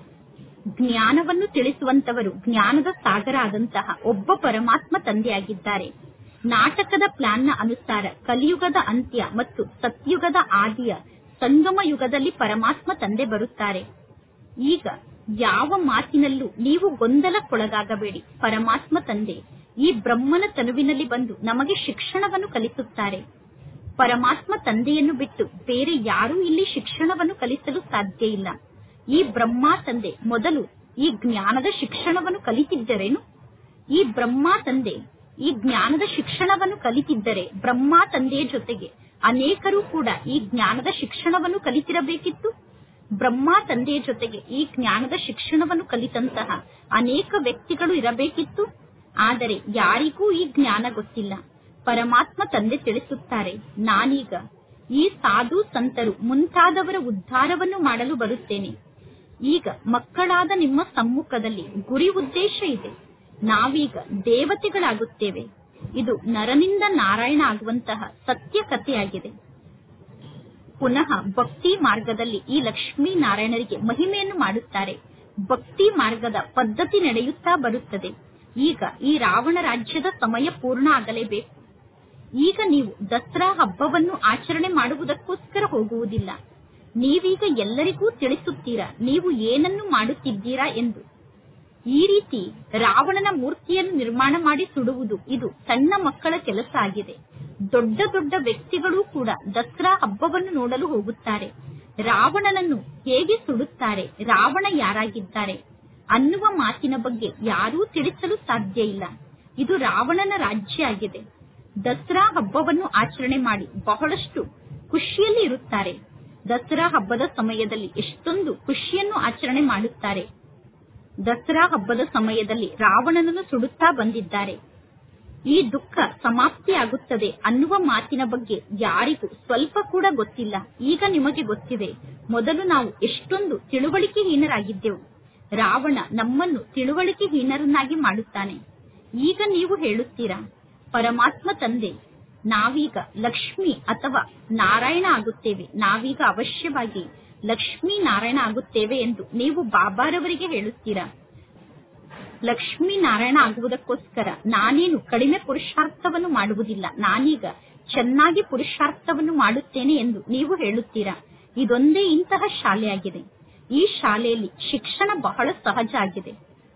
ಜ್ಞಾನವನ್ನು ತಿಳಿಸುವಂತವರು ಜ್ಞಾನದ ಸಾಗರ ಆದಂತಹ ಒಬ್ಬ ಪರಮಾತ್ಮ ತಂದೆಯಾಗಿದ್ದಾರೆ ನಾಟಕದ ಪ್ಲಾನ್ನ ಅನುಸಾರ ಕಲಿಯುಗದ ಅಂತ್ಯ ಮತ್ತು ಸತ್ಯುಗದ ಆದಿಯ ಸಂಗಮ ಯುಗದಲ್ಲಿ ಪರಮಾತ್ಮ ತಂದೆ ಬರುತ್ತಾರೆ ಈಗ ಯಾವ ಮಾತಿನಲ್ಲೂ ನೀವು ಗೊಂದಲಕ್ಕೊಳಗಾಗಬೇಡಿ ಪರಮಾತ್ಮ ತಂದೆ ಈ ಬ್ರಹ್ಮನ ತನುವಿನಲ್ಲಿ ಬಂದು ನಮಗೆ ಶಿಕ್ಷಣವನ್ನು ಕಲಿಸುತ್ತಾರೆ ಪರಮಾತ್ಮ ತಂದೆಯನ್ನು ಬಿಟ್ಟು ಬೇರೆ ಯಾರೂ ಇಲ್ಲಿ ಶಿಕ್ಷಣವನ್ನು ಕಲಿಸಲು ಸಾಧ್ಯ ಇಲ್ಲ ಈ ಬ್ರಹ್ಮ ತಂದೆ ಮೊದಲು ಈ ಜ್ಞಾನದ ಶಿಕ್ಷಣವನ್ನು ಕಲಿತಿದ್ದರೇನು ಈ ಬ್ರಹ್ಮ ತಂದೆ ಈ ಜ್ಞಾನದ ಶಿಕ್ಷಣವನ್ನು ಕಲಿತಿದ್ದರೆ ಬ್ರಹ್ಮ ತಂದೆಯ ಜೊತೆಗೆ ಅನೇಕರು ಕೂಡ ಈ ಜ್ಞಾನದ ಶಿಕ್ಷಣವನ್ನು ಕಲಿತಿರಬೇಕಿತ್ತು ಬ್ರಹ್ಮ ತಂದೆಯ ಜೊತೆಗೆ ಈ ಜ್ಞಾನದ ಶಿಕ್ಷಣವನ್ನು ಕಲಿತಂತಹ ಅನೇಕ ವ್ಯಕ್ತಿಗಳು ಇರಬೇಕಿತ್ತು ಆದರೆ ಯಾರಿಗೂ ಈ ಜ್ಞಾನ ಗೊತ್ತಿಲ್ಲ ಪರಮಾತ್ಮ ತಂದೆ ತಿಳಿಸುತ್ತಾರೆ ನಾನೀಗ ಈ ಸಾಧು ಸಂತರು ಮುಂತಾದವರ ಉದ್ಧಾರವನ್ನು ಮಾಡಲು ಬರುತ್ತೇನೆ ಈಗ ಮಕ್ಕಳಾದ ನಿಮ್ಮ ಸಮ್ಮುಖದಲ್ಲಿ ಗುರಿ ಉದ್ದೇಶ ಇದೆ ನಾವೀಗ ದೇವತೆಗಳಾಗುತ್ತೇವೆ ಇದು ನರನಿಂದ ನಾರಾಯಣ ಆಗುವಂತಹ ಸತ್ಯ ಕಥೆಯಾಗಿದೆ ಪುನಃ ಭಕ್ತಿ ಮಾರ್ಗದಲ್ಲಿ ಈ ಲಕ್ಷ್ಮೀ ನಾರಾಯಣರಿಗೆ ಮಹಿಮೆಯನ್ನು ಮಾಡುತ್ತಾರೆ ಭಕ್ತಿ ಮಾರ್ಗದ ಪದ್ಧತಿ ನಡೆಯುತ್ತಾ ಬರುತ್ತದೆ ಈಗ ಈ ರಾವಣ ರಾಜ್ಯದ ಸಮಯ ಪೂರ್ಣ ಆಗಲೇಬೇಕು ಈಗ ನೀವು ದಸರಾ ಹಬ್ಬವನ್ನು ಆಚರಣೆ ಮಾಡುವುದಕ್ಕೋಸ್ಕರ ಹೋಗುವುದಿಲ್ಲ ನೀವೀಗ ಎಲ್ಲರಿಗೂ ತಿಳಿಸುತ್ತೀರಾ ನೀವು ಏನನ್ನು ಮಾಡುತ್ತಿದ್ದೀರಾ ಎಂದು ಈ ರೀತಿ ರಾವಣನ ಮೂರ್ತಿಯನ್ನು ನಿರ್ಮಾಣ ಮಾಡಿ ಸುಡುವುದು ಇದು ಸಣ್ಣ ಮಕ್ಕಳ ಕೆಲಸ ಆಗಿದೆ ದೊಡ್ಡ ದೊಡ್ಡ ವ್ಯಕ್ತಿಗಳು ಕೂಡ ದಸರಾ ಹಬ್ಬವನ್ನು ನೋಡಲು ಹೋಗುತ್ತಾರೆ ರಾವಣನನ್ನು ಹೇಗೆ ಸುಡುತ್ತಾರೆ ರಾವಣ ಯಾರಾಗಿದ್ದಾರೆ ಅನ್ನುವ ಮಾತಿನ ಬಗ್ಗೆ ಯಾರೂ ತಿಳಿಸಲು ಸಾಧ್ಯ ಇಲ್ಲ ಇದು ರಾವಣನ ರಾಜ್ಯ ಆಗಿದೆ ದಸರಾ ಹಬ್ಬವನ್ನು ಆಚರಣೆ ಮಾಡಿ ಬಹಳಷ್ಟು ಖುಷಿಯಲ್ಲಿ ಇರುತ್ತಾರೆ ದಸರಾ ಹಬ್ಬದ ಸಮಯದಲ್ಲಿ ಎಷ್ಟೊಂದು ಖುಷಿಯನ್ನು ಆಚರಣೆ ಮಾಡುತ್ತಾರೆ ದಸರಾ ಹಬ್ಬದ ಸಮಯದಲ್ಲಿ ರಾವಣನನ್ನು ಸುಡುತ್ತಾ ಬಂದಿದ್ದಾರೆ ಈ ದುಃಖ ಸಮಾಪ್ತಿಯಾಗುತ್ತದೆ ಅನ್ನುವ ಮಾತಿನ ಬಗ್ಗೆ ಯಾರಿಗೂ ಸ್ವಲ್ಪ ಕೂಡ ಗೊತ್ತಿಲ್ಲ ಈಗ ನಿಮಗೆ ಗೊತ್ತಿದೆ ಮೊದಲು ನಾವು ಎಷ್ಟೊಂದು ತಿಳುವಳಿಕೆಹೀನರಾಗಿದ್ದೆವು ರಾವಣ ನಮ್ಮನ್ನು ತಿಳುವಳಿಕೆಹೀನರನ್ನಾಗಿ ಮಾಡುತ್ತಾನೆ ಈಗ ನೀವು ಹೇಳುತ್ತೀರಾ ಪರಮಾತ್ಮ ತಂದೆ ನಾವೀಗ ಲಕ್ಷ್ಮಿ ಅಥವಾ ನಾರಾಯಣ ಆಗುತ್ತೇವೆ ನಾವೀಗ ಅವಶ್ಯವಾಗಿ ಲಕ್ಷ್ಮೀ ನಾರಾಯಣ ಆಗುತ್ತೇವೆ ಎಂದು ನೀವು ಬಾಬಾರವರಿಗೆ ಹೇಳುತ್ತೀರಾ ಲಕ್ಷ್ಮೀ ನಾರಾಯಣ ಆಗುವುದಕ್ಕೋಸ್ಕರ ನಾನೇನು ಕಡಿಮೆ ಪುರುಷಾರ್ಥವನ್ನು ಮಾಡುವುದಿಲ್ಲ ನಾನೀಗ ಚೆನ್ನಾಗಿ ಪುರುಷಾರ್ಥವನ್ನು ಮಾಡುತ್ತೇನೆ ಎಂದು ನೀವು ಹೇಳುತ್ತೀರಾ ಇದೊಂದೇ ಇಂತಹ ಶಾಲೆಯಾಗಿದೆ ಈ ಶಾಲೆಯಲ್ಲಿ ಶಿಕ್ಷಣ ಬಹಳ ಸಹಜ ಆಗಿದೆ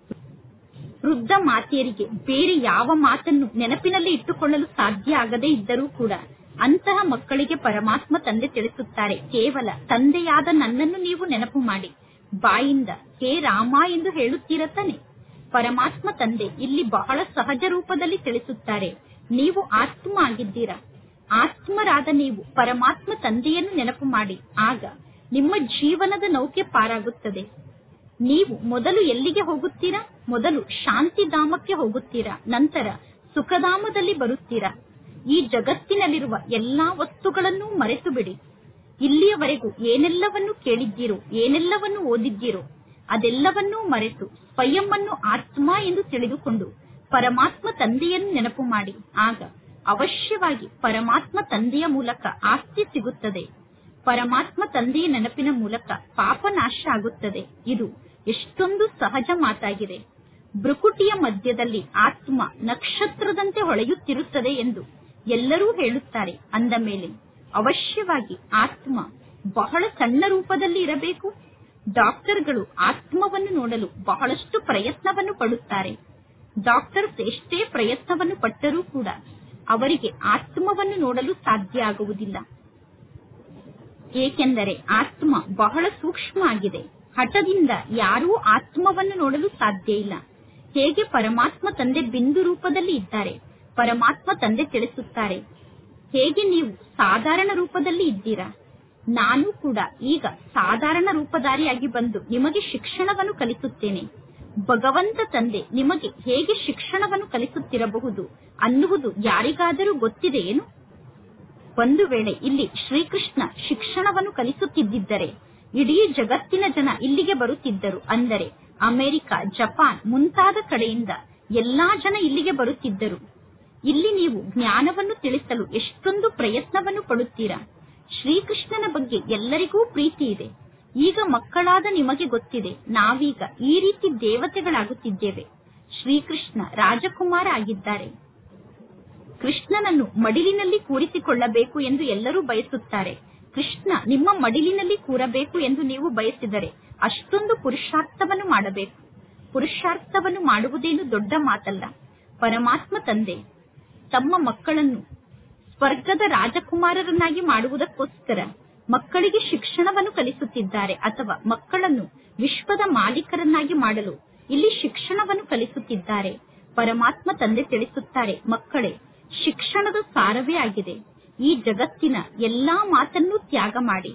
ವೃದ್ಧ ಮಾತೆಯರಿಗೆ ಬೇರೆ ಯಾವ ಮಾತನ್ನು ನೆನಪಿನಲ್ಲಿ ಇಟ್ಟುಕೊಳ್ಳಲು ಸಾಧ್ಯ ಆಗದೇ ಇದ್ದರೂ ಕೂಡ ಅಂತಹ ಮಕ್ಕಳಿಗೆ ಪರಮಾತ್ಮ ತಂದೆ ತಿಳಿಸುತ್ತಾರೆ ಕೇವಲ ತಂದೆಯಾದ ನನ್ನನ್ನು ನೀವು ನೆನಪು ಮಾಡಿ ಬಾಯಿಂದ ಹೇ ರಾಮ ಎಂದು ಹೇಳುತ್ತೀರ ತಾನೆ ಪರಮಾತ್ಮ ತಂದೆ ಇಲ್ಲಿ ಬಹಳ ಸಹಜ ರೂಪದಲ್ಲಿ ತಿಳಿಸುತ್ತಾರೆ ನೀವು ಆತ್ಮ ಆಗಿದ್ದೀರಾ ಆತ್ಮರಾದ ನೀವು ಪರಮಾತ್ಮ ತಂದೆಯನ್ನು ನೆನಪು ಮಾಡಿ ಆಗ ನಿಮ್ಮ ಜೀವನದ ನೌಕೆ ಪಾರಾಗುತ್ತದೆ ನೀವು ಮೊದಲು ಎಲ್ಲಿಗೆ ಹೋಗುತ್ತೀರಾ ಮೊದಲು ಶಾಂತಿಧಾಮಕ್ಕೆ ಹೋಗುತ್ತೀರಾ ನಂತರ ಸುಖಧಾಮದಲ್ಲಿ ಬರುತ್ತೀರಾ ಈ ಜಗತ್ತಿನಲ್ಲಿರುವ ಎಲ್ಲಾ ವಸ್ತುಗಳನ್ನೂ ಮರೆತು ಬಿಡಿ ಇಲ್ಲಿಯವರೆಗೂ ಏನೆಲ್ಲವನ್ನು ಕೇಳಿದ್ದೀರೋ ಏನೆಲ್ಲವನ್ನು ಓದಿದ್ದೀರೋ ಅದೆಲ್ಲವನ್ನೂ ಮರೆತು ಸ್ವಯಂ ಅನ್ನು ಆತ್ಮ ಎಂದು ತಿಳಿದುಕೊಂಡು ಪರಮಾತ್ಮ ತಂದೆಯನ್ನು ನೆನಪು ಮಾಡಿ ಆಗ ಅವಶ್ಯವಾಗಿ ಪರಮಾತ್ಮ ತಂದೆಯ ಮೂಲಕ ಆಸ್ತಿ ಸಿಗುತ್ತದೆ ಪರಮಾತ್ಮ ತಂದೆಯ ನೆನಪಿನ ಮೂಲಕ ಪಾಪ ನಾಶ ಆಗುತ್ತದೆ ಇದು ಎಷ್ಟೊಂದು ಸಹಜ ಮಾತಾಗಿದೆ ಬೃಕುಟಿಯ ಮಧ್ಯದಲ್ಲಿ ಆತ್ಮ ನಕ್ಷತ್ರದಂತೆ ಹೊಳೆಯುತ್ತಿರುತ್ತದೆ ಎಂದು ಎಲ್ಲರೂ ಹೇಳುತ್ತಾರೆ ಅಂದ ಮೇಲೆ ಅವಶ್ಯವಾಗಿ ಆತ್ಮ ಬಹಳ ಸಣ್ಣ ರೂಪದಲ್ಲಿ ಇರಬೇಕು ಡಾಕ್ಟರ್ಗಳು ಆತ್ಮವನ್ನು ನೋಡಲು ಬಹಳಷ್ಟು ಪ್ರಯತ್ನವನ್ನು ಪಡುತ್ತಾರೆ ಡಾಕ್ಟರ್ಸ್ ಎಷ್ಟೇ ಪ್ರಯತ್ನವನ್ನು ಪಟ್ಟರೂ ಕೂಡ ಅವರಿಗೆ ಆತ್ಮವನ್ನು ನೋಡಲು ಸಾಧ್ಯ ಆಗುವುದಿಲ್ಲ ಏಕೆಂದರೆ ಆತ್ಮ ಬಹಳ ಸೂಕ್ಷ್ಮ ಆಗಿದೆ ಹಠದಿಂದ ಯಾರೂ ಆತ್ಮವನ್ನು ನೋಡಲು ಸಾಧ್ಯ ಇಲ್ಲ ಹೇಗೆ ಪರಮಾತ್ಮ ತಂದೆ ಬಿಂದು ರೂಪದಲ್ಲಿ ಇದ್ದಾರೆ ಪರಮಾತ್ಮ ತಂದೆ ತಿಳಿಸುತ್ತಾರೆ ಹೇಗೆ ನೀವು ಸಾಧಾರಣ ರೂಪದಲ್ಲಿ ಇದ್ದೀರಾ ನಾನು ಕೂಡ ಈಗ ಸಾಧಾರಣ ರೂಪಧಾರಿಯಾಗಿ ಬಂದು ನಿಮಗೆ ಶಿಕ್ಷಣವನ್ನು ಕಲಿಸುತ್ತೇನೆ ಭಗವಂತ ತಂದೆ ನಿಮಗೆ ಹೇಗೆ ಶಿಕ್ಷಣವನ್ನು ಕಲಿಸುತ್ತಿರಬಹುದು ಅನ್ನುವುದು ಯಾರಿಗಾದರೂ ಗೊತ್ತಿದೆಯೇನು ಒಂದು ವೇಳೆ ಇಲ್ಲಿ ಶ್ರೀಕೃಷ್ಣ ಶಿಕ್ಷಣವನ್ನು ಕಲಿಸುತ್ತಿದ್ದರೆ ಇಡೀ ಜಗತ್ತಿನ ಜನ ಇಲ್ಲಿಗೆ ಬರುತ್ತಿದ್ದರು ಅಂದರೆ ಅಮೆರಿಕ ಜಪಾನ್ ಮುಂತಾದ ಕಡೆಯಿಂದ ಎಲ್ಲಾ ಜನ ಇಲ್ಲಿಗೆ ಬರುತ್ತಿದ್ದರು ಇಲ್ಲಿ ನೀವು ಜ್ಞಾನವನ್ನು ತಿಳಿಸಲು ಎಷ್ಟೊಂದು ಪ್ರಯತ್ನವನ್ನು ಪಡುತ್ತೀರಾ ಶ್ರೀಕೃಷ್ಣನ ಬಗ್ಗೆ ಎಲ್ಲರಿಗೂ ಪ್ರೀತಿ ಇದೆ ಈಗ ಮಕ್ಕಳಾದ ನಿಮಗೆ ಗೊತ್ತಿದೆ ನಾವೀಗ ಈ ರೀತಿ ದೇವತೆಗಳಾಗುತ್ತಿದ್ದೇವೆ ಶ್ರೀಕೃಷ್ಣ ರಾಜಕುಮಾರ ಆಗಿದ್ದಾರೆ ಕೃಷ್ಣನನ್ನು ಮಡಿಲಿನಲ್ಲಿ ಕೂರಿಸಿಕೊಳ್ಳಬೇಕು ಎಂದು ಎಲ್ಲರೂ ಬಯಸುತ್ತಾರೆ ಕೃಷ್ಣ ನಿಮ್ಮ ಮಡಿಲಿನಲ್ಲಿ ಕೂರಬೇಕು ಎಂದು ನೀವು ಬಯಸಿದರೆ ಅಷ್ಟೊಂದು ಪುರುಷಾರ್ಥವನ್ನು ಮಾಡಬೇಕು ಪುರುಷಾರ್ಥವನ್ನು ಮಾಡುವುದೇನು ದೊಡ್ಡ ಮಾತಲ್ಲ ಪರಮಾತ್ಮ ತಂದೆ ತಮ್ಮ ಮಕ್ಕಳನ್ನು ಸ್ವರ್ಗದ ರಾಜಕುಮಾರರನ್ನಾಗಿ ಮಾಡುವುದಕ್ಕೋಸ್ಕರ ಮಕ್ಕಳಿಗೆ ಶಿಕ್ಷಣವನ್ನು ಕಲಿಸುತ್ತಿದ್ದಾರೆ ಅಥವಾ ಮಕ್ಕಳನ್ನು ವಿಶ್ವದ ಮಾಲೀಕರನ್ನಾಗಿ ಮಾಡಲು ಇಲ್ಲಿ ಶಿಕ್ಷಣವನ್ನು ಕಲಿಸುತ್ತಿದ್ದಾರೆ ಪರಮಾತ್ಮ ತಂದೆ ತಿಳಿಸುತ್ತಾರೆ ಮಕ್ಕಳೇ ಶಿಕ್ಷಣದ ಸಾರವೇ ಆಗಿದೆ ಈ ಜಗತ್ತಿನ ಎಲ್ಲಾ ಮಾತನ್ನು ತ್ಯಾಗ ಮಾಡಿ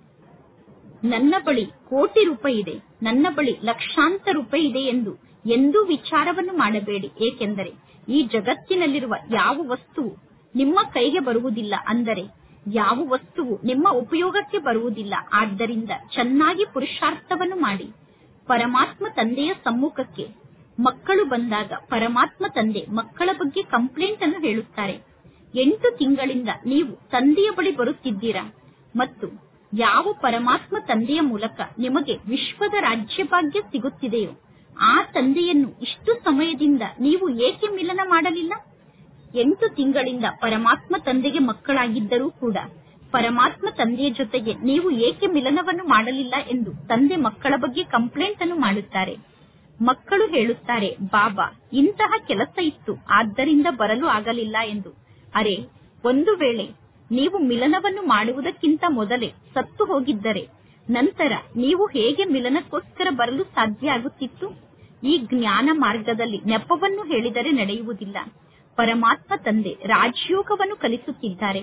ನನ್ನ ಬಳಿ ಕೋಟಿ ರೂಪಾಯಿ ಇದೆ ನನ್ನ ಬಳಿ ಲಕ್ಷಾಂತರ ರೂಪಾಯಿ ಇದೆ ಎಂದು ಎಂದೂ ವಿಚಾರವನ್ನು ಮಾಡಬೇಡಿ ಏಕೆಂದರೆ ಈ ಜಗತ್ತಿನಲ್ಲಿರುವ ಯಾವ ವಸ್ತುವು ನಿಮ್ಮ ಕೈಗೆ ಬರುವುದಿಲ್ಲ ಅಂದರೆ ಯಾವ ವಸ್ತುವು ನಿಮ್ಮ ಉಪಯೋಗಕ್ಕೆ ಬರುವುದಿಲ್ಲ ಆದ್ದರಿಂದ ಚೆನ್ನಾಗಿ ಪುರುಷಾರ್ಥವನ್ನು ಮಾಡಿ ಪರಮಾತ್ಮ ತಂದೆಯ ಸಮ್ಮುಖಕ್ಕೆ ಮಕ್ಕಳು ಬಂದಾಗ ಪರಮಾತ್ಮ ತಂದೆ ಮಕ್ಕಳ ಬಗ್ಗೆ ಕಂಪ್ಲೇಂಟ್ ಅನ್ನು ಹೇಳುತ್ತಾರೆ ಎಂಟು ತಿಂಗಳಿಂದ ನೀವು ತಂದೆಯ ಬಳಿ ಬರುತ್ತಿದ್ದೀರಾ ಮತ್ತು ಯಾವ ಪರಮಾತ್ಮ ತಂದೆಯ ಮೂಲಕ ನಿಮಗೆ ವಿಶ್ವದ ರಾಜ್ಯಭಾಗ್ಯ ಸಿಗುತ್ತಿದೆಯೋ ಆ ತಂದೆಯನ್ನು ಇಷ್ಟು ಸಮಯದಿಂದ ನೀವು ಏಕೆ ಮಿಲನ ಮಾಡಲಿಲ್ಲ ಎಂಟು ತಿಂಗಳಿಂದ ಪರಮಾತ್ಮ ತಂದೆಗೆ ಮಕ್ಕಳಾಗಿದ್ದರೂ ಕೂಡ ಪರಮಾತ್ಮ ತಂದೆಯ ಜೊತೆಗೆ ನೀವು ಏಕೆ ಮಿಲನವನ್ನು ಮಾಡಲಿಲ್ಲ ಎಂದು ತಂದೆ ಮಕ್ಕಳ ಬಗ್ಗೆ ಕಂಪ್ಲೇಂಟ್ ಅನ್ನು ಮಾಡುತ್ತಾರೆ ಮಕ್ಕಳು ಹೇಳುತ್ತಾರೆ ಬಾಬಾ ಇಂತಹ ಕೆಲಸ ಇತ್ತು ಆದ್ದರಿಂದ ಬರಲು ಆಗಲಿಲ್ಲ ಎಂದು ಅರೆ ಒಂದು ವೇಳೆ ನೀವು ಮಿಲನವನ್ನು ಮಾಡುವುದಕ್ಕಿಂತ ಮೊದಲೇ ಸತ್ತು ಹೋಗಿದ್ದರೆ ನಂತರ ನೀವು ಹೇಗೆ ಮಿಲನಕ್ಕೋಸ್ಕರ ಬರಲು ಸಾಧ್ಯ ಆಗುತ್ತಿತ್ತು ಈ ಜ್ಞಾನ ಮಾರ್ಗದಲ್ಲಿ ನೆಪವನ್ನು ಹೇಳಿದರೆ ನಡೆಯುವುದಿಲ್ಲ ಪರಮಾತ್ಮ ತಂದೆ ರಾಜಯೋಗವನ್ನು ಕಲಿಸುತ್ತಿದ್ದಾರೆ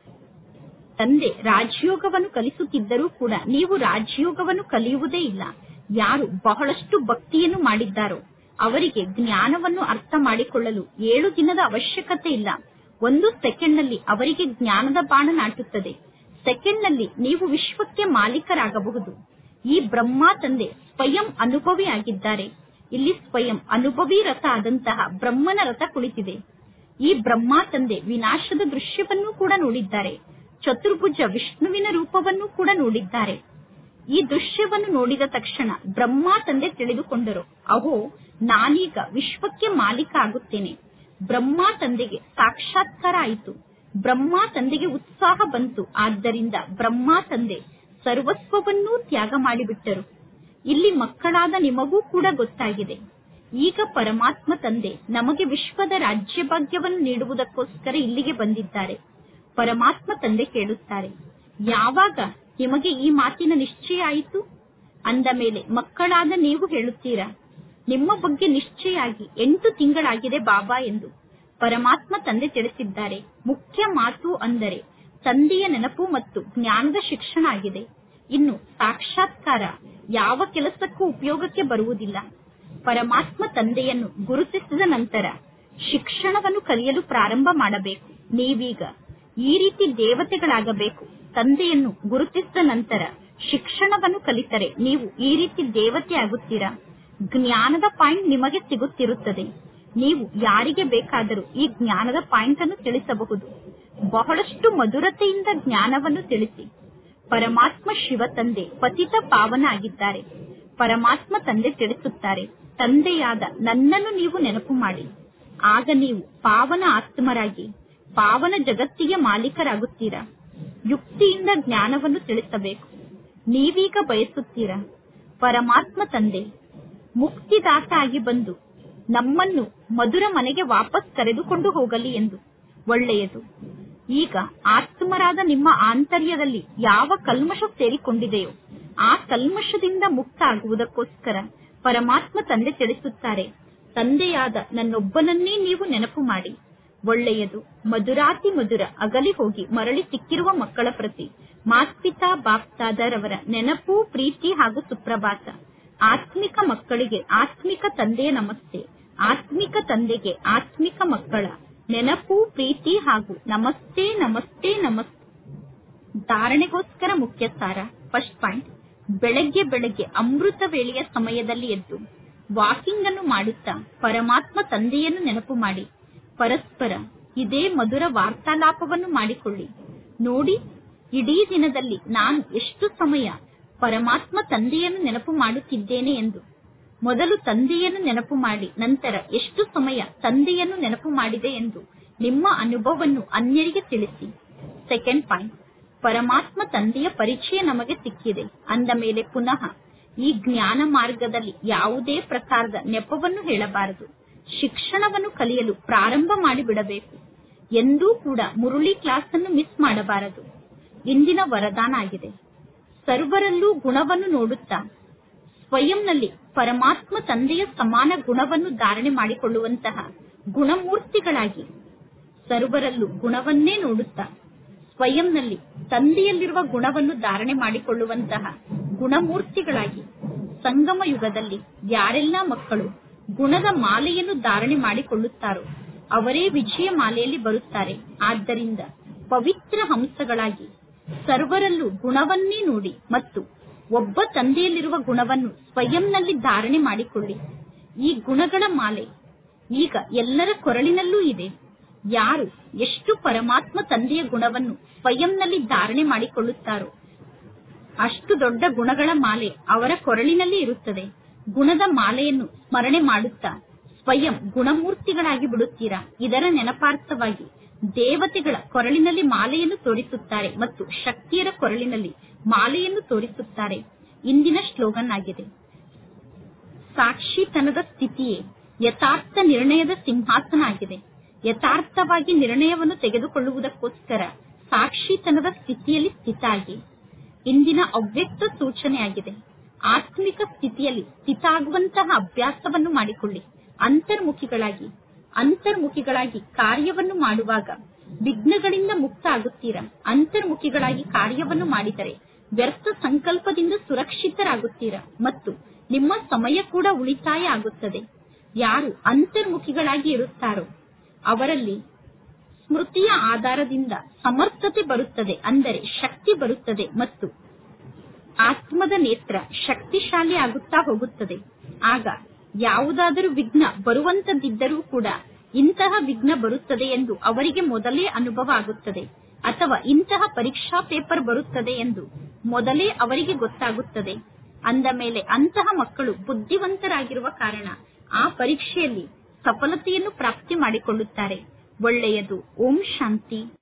ತಂದೆ ರಾಜಯೋಗವನ್ನು ಕಲಿಸುತ್ತಿದ್ದರೂ ಕೂಡ ನೀವು ರಾಜಯೋಗವನ್ನು ಕಲಿಯುವುದೇ ಇಲ್ಲ ಯಾರು ಬಹಳಷ್ಟು ಭಕ್ತಿಯನ್ನು ಮಾಡಿದ್ದಾರೋ ಅವರಿಗೆ ಜ್ಞಾನವನ್ನು ಅರ್ಥ ಮಾಡಿಕೊಳ್ಳಲು ಏಳು ದಿನದ ಅವಶ್ಯಕತೆ ಇಲ್ಲ ಒಂದು ಸೆಕೆಂಡ್ನಲ್ಲಿ ಅವರಿಗೆ ಜ್ಞಾನದ ಬಾಣ ನಾಟುತ್ತದೆ ಸೆಕೆಂಡ್ನಲ್ಲಿ ನೀವು ವಿಶ್ವಕ್ಕೆ ಮಾಲೀಕರಾಗಬಹುದು ಈ ಬ್ರಹ್ಮ ತಂದೆ ಸ್ವಯಂ ಅನುಭವಿ ಆಗಿದ್ದಾರೆ ಇಲ್ಲಿ ಸ್ವಯಂ ಅನುಭವಿ ರಥ ಆದಂತಹ ಬ್ರಹ್ಮನ ರಥ ಕುಳಿತಿದೆ ಈ ಬ್ರಹ್ಮ ತಂದೆ ವಿನಾಶದ ದೃಶ್ಯವನ್ನೂ ಕೂಡ ನೋಡಿದ್ದಾರೆ ಚತುರ್ಭುಜ ವಿಷ್ಣುವಿನ ರೂಪವನ್ನು ಕೂಡ ನೋಡಿದ್ದಾರೆ ಈ ದೃಶ್ಯವನ್ನು ನೋಡಿದ ತಕ್ಷಣ ಬ್ರಹ್ಮ ತಂದೆ ತಿಳಿದುಕೊಂಡರು ಅಹೋ ನಾನೀಗ ವಿಶ್ವಕ್ಕೆ ಮಾಲೀಕ ಆಗುತ್ತೇನೆ ಬ್ರಹ್ಮ ತಂದೆಗೆ ಸಾಕ್ಷಾತ್ಕಾರ ಆಯಿತು ಬ್ರಹ್ಮ ತಂದೆಗೆ ಉತ್ಸಾಹ ಬಂತು ಆದ್ದರಿಂದ ಬ್ರಹ್ಮ ತಂದೆ ಸರ್ವಸ್ವವನ್ನೂ ತ್ಯಾಗ ಮಾಡಿಬಿಟ್ಟರು ಇಲ್ಲಿ ಮಕ್ಕಳಾದ ನಿಮಗೂ ಕೂಡ ಗೊತ್ತಾಗಿದೆ ಈಗ ಪರಮಾತ್ಮ ತಂದೆ ನಮಗೆ ವಿಶ್ವದ ರಾಜ್ಯ ಭಾಗ್ಯವನ್ನು ನೀಡುವುದಕ್ಕೋಸ್ಕರ ಇಲ್ಲಿಗೆ ಬಂದಿದ್ದಾರೆ ಪರಮಾತ್ಮ ತಂದೆ ಕೇಳುತ್ತಾರೆ ಯಾವಾಗ ನಿಮಗೆ ಈ ಮಾತಿನ ನಿಶ್ಚಯ ಆಯಿತು ಅಂದ ಮೇಲೆ ಮಕ್ಕಳಾದ ನೀವು ಹೇಳುತ್ತೀರಾ ನಿಮ್ಮ ಬಗ್ಗೆ ನಿಶ್ಚಯ ಆಗಿ ಎಂಟು ತಿಂಗಳಾಗಿದೆ ಬಾಬಾ ಎಂದು ಪರಮಾತ್ಮ ತಂದೆ ತಿಳಿಸಿದ್ದಾರೆ ಮುಖ್ಯ ಮಾತು ಅಂದರೆ ತಂದೆಯ ನೆನಪು ಮತ್ತು ಜ್ಞಾನದ ಶಿಕ್ಷಣ ಆಗಿದೆ ಇನ್ನು ಸಾಕ್ಷಾತ್ಕಾರ ಯಾವ ಕೆಲಸಕ್ಕೂ ಉಪಯೋಗಕ್ಕೆ ಬರುವುದಿಲ್ಲ ಪರಮಾತ್ಮ ತಂದೆಯನ್ನು ಗುರುತಿಸಿದ ನಂತರ ಶಿಕ್ಷಣವನ್ನು ಕಲಿಯಲು ಪ್ರಾರಂಭ ಮಾಡಬೇಕು ನೀವೀಗ ಈ ರೀತಿ ದೇವತೆಗಳಾಗಬೇಕು ತಂದೆಯನ್ನು ಗುರುತಿಸಿದ ನಂತರ ಶಿಕ್ಷಣವನ್ನು ಕಲಿತರೆ ನೀವು ಈ ರೀತಿ ದೇವತೆ ಆಗುತ್ತೀರಾ ಜ್ಞಾನದ ಪಾಯಿಂಟ್ ನಿಮಗೆ ಸಿಗುತ್ತಿರುತ್ತದೆ ನೀವು ಯಾರಿಗೆ ಬೇಕಾದರೂ ಈ ಜ್ಞಾನದ ಪಾಯಿಂಟ್ ಅನ್ನು ತಿಳಿಸಬಹುದು ಬಹಳಷ್ಟು ಮಧುರತೆಯಿಂದ ಜ್ಞಾನವನ್ನು ತಿಳಿಸಿ ಪರಮಾತ್ಮ ಶಿವ ತಂದೆ ಪತಿತ ಪಾವನ ಆಗಿದ್ದಾರೆ ಪರಮಾತ್ಮ ತಂದೆ ತಿಳಿಸುತ್ತಾರೆ ತಂದೆಯಾದ ನನ್ನನ್ನು ನೀವು ನೆನಪು ಮಾಡಿ ಆಗ ನೀವು ಪಾವನ ಆತ್ಮರಾಗಿ ಪಾವನ ಜಗತ್ತಿಗೆ ಮಾಲೀಕರಾಗುತ್ತೀರಾ ಯುಕ್ತಿಯಿಂದ ಜ್ಞಾನವನ್ನು ತಿಳಿಸಬೇಕು ನೀವೀಗ ಬಯಸುತ್ತೀರಾ ಪರಮಾತ್ಮ ತಂದೆ ಮುಕ್ತಿದಾತ ಆಗಿ ಬಂದು ನಮ್ಮನ್ನು ಮಧುರ ಮನೆಗೆ ವಾಪಸ್ ಕರೆದುಕೊಂಡು ಹೋಗಲಿ ಎಂದು ಒಳ್ಳೆಯದು ಈಗ ಆತ್ಮರಾದ ನಿಮ್ಮ ಆಂತರ್ಯದಲ್ಲಿ ಯಾವ ಕಲ್ಮಶ ಸೇರಿಕೊಂಡಿದೆಯೋ ಆ ಕಲ್ಮಶದಿಂದ ಮುಕ್ತ ಆಗುವುದಕ್ಕೋಸ್ಕರ ಪರಮಾತ್ಮ ತಂದೆ ತಿಳಿಸುತ್ತಾರೆ ತಂದೆಯಾದ ನನ್ನೊಬ್ಬನನ್ನೇ ನೀವು ನೆನಪು ಮಾಡಿ ಒಳ್ಳೆಯದು ಮಧುರಾತಿ ಮಧುರ ಅಗಲಿ ಹೋಗಿ ಮರಳಿ ಸಿಕ್ಕಿರುವ ಮಕ್ಕಳ ಪ್ರತಿ ಮಾತ್ಪಿತಾ ಬಾಪ್ತಾದರವರ ನೆನಪು ಪ್ರೀತಿ ಹಾಗೂ ಸುಪ್ರಭಾತ ಆತ್ಮಿಕ ಮಕ್ಕಳಿಗೆ ಆತ್ಮಿಕ ತಂದೆಯ ನಮಸ್ತೆ ಆತ್ಮಿಕ ತಂದೆಗೆ ಆತ್ಮಿಕ ಮಕ್ಕಳ ನೆನಪು ಪ್ರೀತಿ ಹಾಗೂ ನಮಸ್ತೆ ನಮಸ್ತೆ ನಮಸ್ತೆ ಧಾರಣೆಗೋಸ್ಕರ ಮುಖ್ಯ ಸಾರ ಫಸ್ಟ್ ಪಾಯಿಂಟ್ ಬೆಳಗ್ಗೆ ಬೆಳಗ್ಗೆ ಅಮೃತ ವೇಳೆಯ ಸಮಯದಲ್ಲಿ ಎದ್ದು ವಾಕಿಂಗ್ ಅನ್ನು ಮಾಡುತ್ತಾ ಪರಮಾತ್ಮ ತಂದೆಯನ್ನು ನೆನಪು ಮಾಡಿ ಪರಸ್ಪರ ಇದೇ ಮಧುರ ವಾರ್ತಾಲಾಪವನ್ನು ಮಾಡಿಕೊಳ್ಳಿ ನೋಡಿ ಇಡೀ ದಿನದಲ್ಲಿ ನಾನು ಎಷ್ಟು ಸಮಯ ಪರಮಾತ್ಮ ತಂದೆಯನ್ನು ನೆನಪು ಮಾಡುತ್ತಿದ್ದೇನೆ ಎಂದು ಮೊದಲು ತಂದೆಯನ್ನು ನೆನಪು ಮಾಡಿ ನಂತರ ಎಷ್ಟು ಸಮಯ ತಂದೆಯನ್ನು ನೆನಪು ಮಾಡಿದೆ ಎಂದು ನಿಮ್ಮ ಅನುಭವವನ್ನು ಅನ್ಯರಿಗೆ ತಿಳಿಸಿ ಸೆಕೆಂಡ್ ಪಾಯಿಂಟ್ ಪರಮಾತ್ಮ ತಂದೆಯ ಪರಿಚಯ ನಮಗೆ ಸಿಕ್ಕಿದೆ ಅಂದ ಮೇಲೆ ಪುನಃ ಈ ಜ್ಞಾನ ಮಾರ್ಗದಲ್ಲಿ ಯಾವುದೇ ಪ್ರಕಾರದ ನೆಪವನ್ನು ಹೇಳಬಾರದು ಶಿಕ್ಷಣವನ್ನು ಕಲಿಯಲು ಪ್ರಾರಂಭ ಮಾಡಿಬಿಡಬೇಕು ಎಂದೂ ಕೂಡ ಮುರುಳಿ ಕ್ಲಾಸ್ ಅನ್ನು ಮಿಸ್ ಮಾಡಬಾರದು ಇಂದಿನ ವರದಾನ ಆಗಿದೆ ಸರ್ವರಲ್ಲೂ ಗುಣವನ್ನು ನೋಡುತ್ತಾ ಸ್ವಯಂನಲ್ಲಿ ಪರಮಾತ್ಮ ತಂದೆಯ ಸಮಾನ ಗುಣವನ್ನು ಧಾರಣೆ ಮಾಡಿಕೊಳ್ಳುವಂತಹ ಗುಣಮೂರ್ತಿಗಳಾಗಿ ಸರ್ವರಲ್ಲೂ ಗುಣವನ್ನೇ ನೋಡುತ್ತಾ ಸ್ವಯಂನಲ್ಲಿ ತಂದೆಯಲ್ಲಿರುವ ಗುಣವನ್ನು ಧಾರಣೆ ಮಾಡಿಕೊಳ್ಳುವಂತಹ ಗುಣಮೂರ್ತಿಗಳಾಗಿ ಸಂಗಮ ಯುಗದಲ್ಲಿ ಯಾರೆಲ್ಲ ಮಕ್ಕಳು ಗುಣದ ಮಾಲೆಯನ್ನು ಧಾರಣೆ ಮಾಡಿಕೊಳ್ಳುತ್ತಾರೋ ಅವರೇ ವಿಜಯ ಮಾಲೆಯಲ್ಲಿ ಬರುತ್ತಾರೆ ಆದ್ದರಿಂದ ಪವಿತ್ರ ಹಂಸಗಳಾಗಿ ಸರ್ವರಲ್ಲೂ ಗುಣವನ್ನೇ ನೋಡಿ ಮತ್ತು ಒಬ್ಬ ತಂದೆಯಲ್ಲಿರುವ ಗುಣವನ್ನು ಸ್ವಯಂನಲ್ಲಿ ಧಾರಣೆ ಮಾಡಿಕೊಳ್ಳಿ ಈ ಗುಣಗಳ ಮಾಲೆ ಈಗ ಎಲ್ಲರ ಕೊರಳಿನಲ್ಲೂ ಇದೆ ಯಾರು ಎಷ್ಟು ಪರಮಾತ್ಮ ತಂದೆಯ ಗುಣವನ್ನು ಸ್ವಯಂನಲ್ಲಿ ಧಾರಣೆ ಮಾಡಿಕೊಳ್ಳುತ್ತಾರೋ ಅಷ್ಟು ದೊಡ್ಡ ಗುಣಗಳ ಮಾಲೆ ಅವರ ಕೊರಳಿನಲ್ಲಿ ಇರುತ್ತದೆ ಗುಣದ ಮಾಲೆಯನ್ನು ಸ್ಮರಣೆ ಮಾಡುತ್ತಾ ಸ್ವಯಂ ಗುಣಮೂರ್ತಿಗಳಾಗಿ ಬಿಡುತ್ತೀರಾ ಇದರ ನೆನಪಾರ್ಥವಾಗಿ ದೇವತೆಗಳ ಕೊರಳಿನಲ್ಲಿ ಮಾಲೆಯನ್ನು ತೋರಿಸುತ್ತಾರೆ ಮತ್ತು ಶಕ್ತಿಯರ ಕೊರಳಿನಲ್ಲಿ ಮಾಲೆಯನ್ನು ತೋರಿಸುತ್ತಾರೆ ಇಂದಿನ ಶ್ಲೋಗನ್ ಆಗಿದೆ ಸಾಕ್ಷಿತನದ ಸ್ಥಿತಿಯೇ ಯಥಾರ್ಥ ನಿರ್ಣಯದ ಸಿಂಹಾಸನ ಆಗಿದೆ ಯಥಾರ್ಥವಾಗಿ ನಿರ್ಣಯವನ್ನು ತೆಗೆದುಕೊಳ್ಳುವುದಕ್ಕೋಸ್ಕರ ಸಾಕ್ಷಿತನದ ಸ್ಥಿತಿಯಲ್ಲಿ ಸ್ಥಿತ ಆಗಿ ಇಂದಿನ ಅವ್ಯಕ್ತ ಸೂಚನೆಯಾಗಿದೆ ಆತ್ಮಿಕ ಸ್ಥಿತಿಯಲ್ಲಿ ಸ್ಥಿತ ಆಗುವಂತಹ ಅಭ್ಯಾಸವನ್ನು ಮಾಡಿಕೊಳ್ಳಿ ಅಂತರ್ಮುಖಿಗಳಾಗಿ ಅಂತರ್ಮುಖಿಗಳಾಗಿ ಕಾರ್ಯವನ್ನು ಮಾಡುವಾಗ ವಿಘ್ನಗಳಿಂದ ಮುಕ್ತ ಆಗುತ್ತೀರಾ ಅಂತರ್ಮುಖಿಗಳಾಗಿ ಕಾರ್ಯವನ್ನು ಮಾಡಿದರೆ ವ್ಯರ್ಥ ಸಂಕಲ್ಪದಿಂದ ಸುರಕ್ಷಿತರಾಗುತ್ತೀರಾ ಮತ್ತು ನಿಮ್ಮ ಸಮಯ ಕೂಡ ಉಳಿತಾಯ ಆಗುತ್ತದೆ ಯಾರು ಅಂತರ್ಮುಖಿಗಳಾಗಿ ಇರುತ್ತಾರೋ ಅವರಲ್ಲಿ ಸ್ಮೃತಿಯ ಆಧಾರದಿಂದ ಸಮರ್ಥತೆ ಬರುತ್ತದೆ ಅಂದರೆ ಶಕ್ತಿ ಬರುತ್ತದೆ ಮತ್ತು ಆತ್ಮದ ನೇತ್ರ ಶಕ್ತಿಶಾಲಿ ಆಗುತ್ತಾ ಹೋಗುತ್ತದೆ ಆಗ ಯಾವುದಾದರೂ ವಿಘ್ನ ಬರುವಂತದ್ದಿದ್ದರೂ ಕೂಡ ಇಂತಹ ವಿಘ್ನ ಬರುತ್ತದೆ ಎಂದು ಅವರಿಗೆ ಮೊದಲೇ ಅನುಭವ ಆಗುತ್ತದೆ ಅಥವಾ ಇಂತಹ ಪರೀಕ್ಷಾ ಪೇಪರ್ ಬರುತ್ತದೆ ಎಂದು ಮೊದಲೇ ಅವರಿಗೆ ಗೊತ್ತಾಗುತ್ತದೆ ಅಂದ ಮೇಲೆ ಅಂತಹ ಮಕ್ಕಳು ಬುದ್ಧಿವಂತರಾಗಿರುವ ಕಾರಣ ಆ ಪರೀಕ್ಷೆಯಲ್ಲಿ ಸಫಲತೆಯನ್ನು ಪ್ರಾಪ್ತಿ ಮಾಡಿಕೊಳ್ಳುತ್ತಾರೆ ಒಳ್ಳೆಯದು ಓಂ ಶಾಂತಿ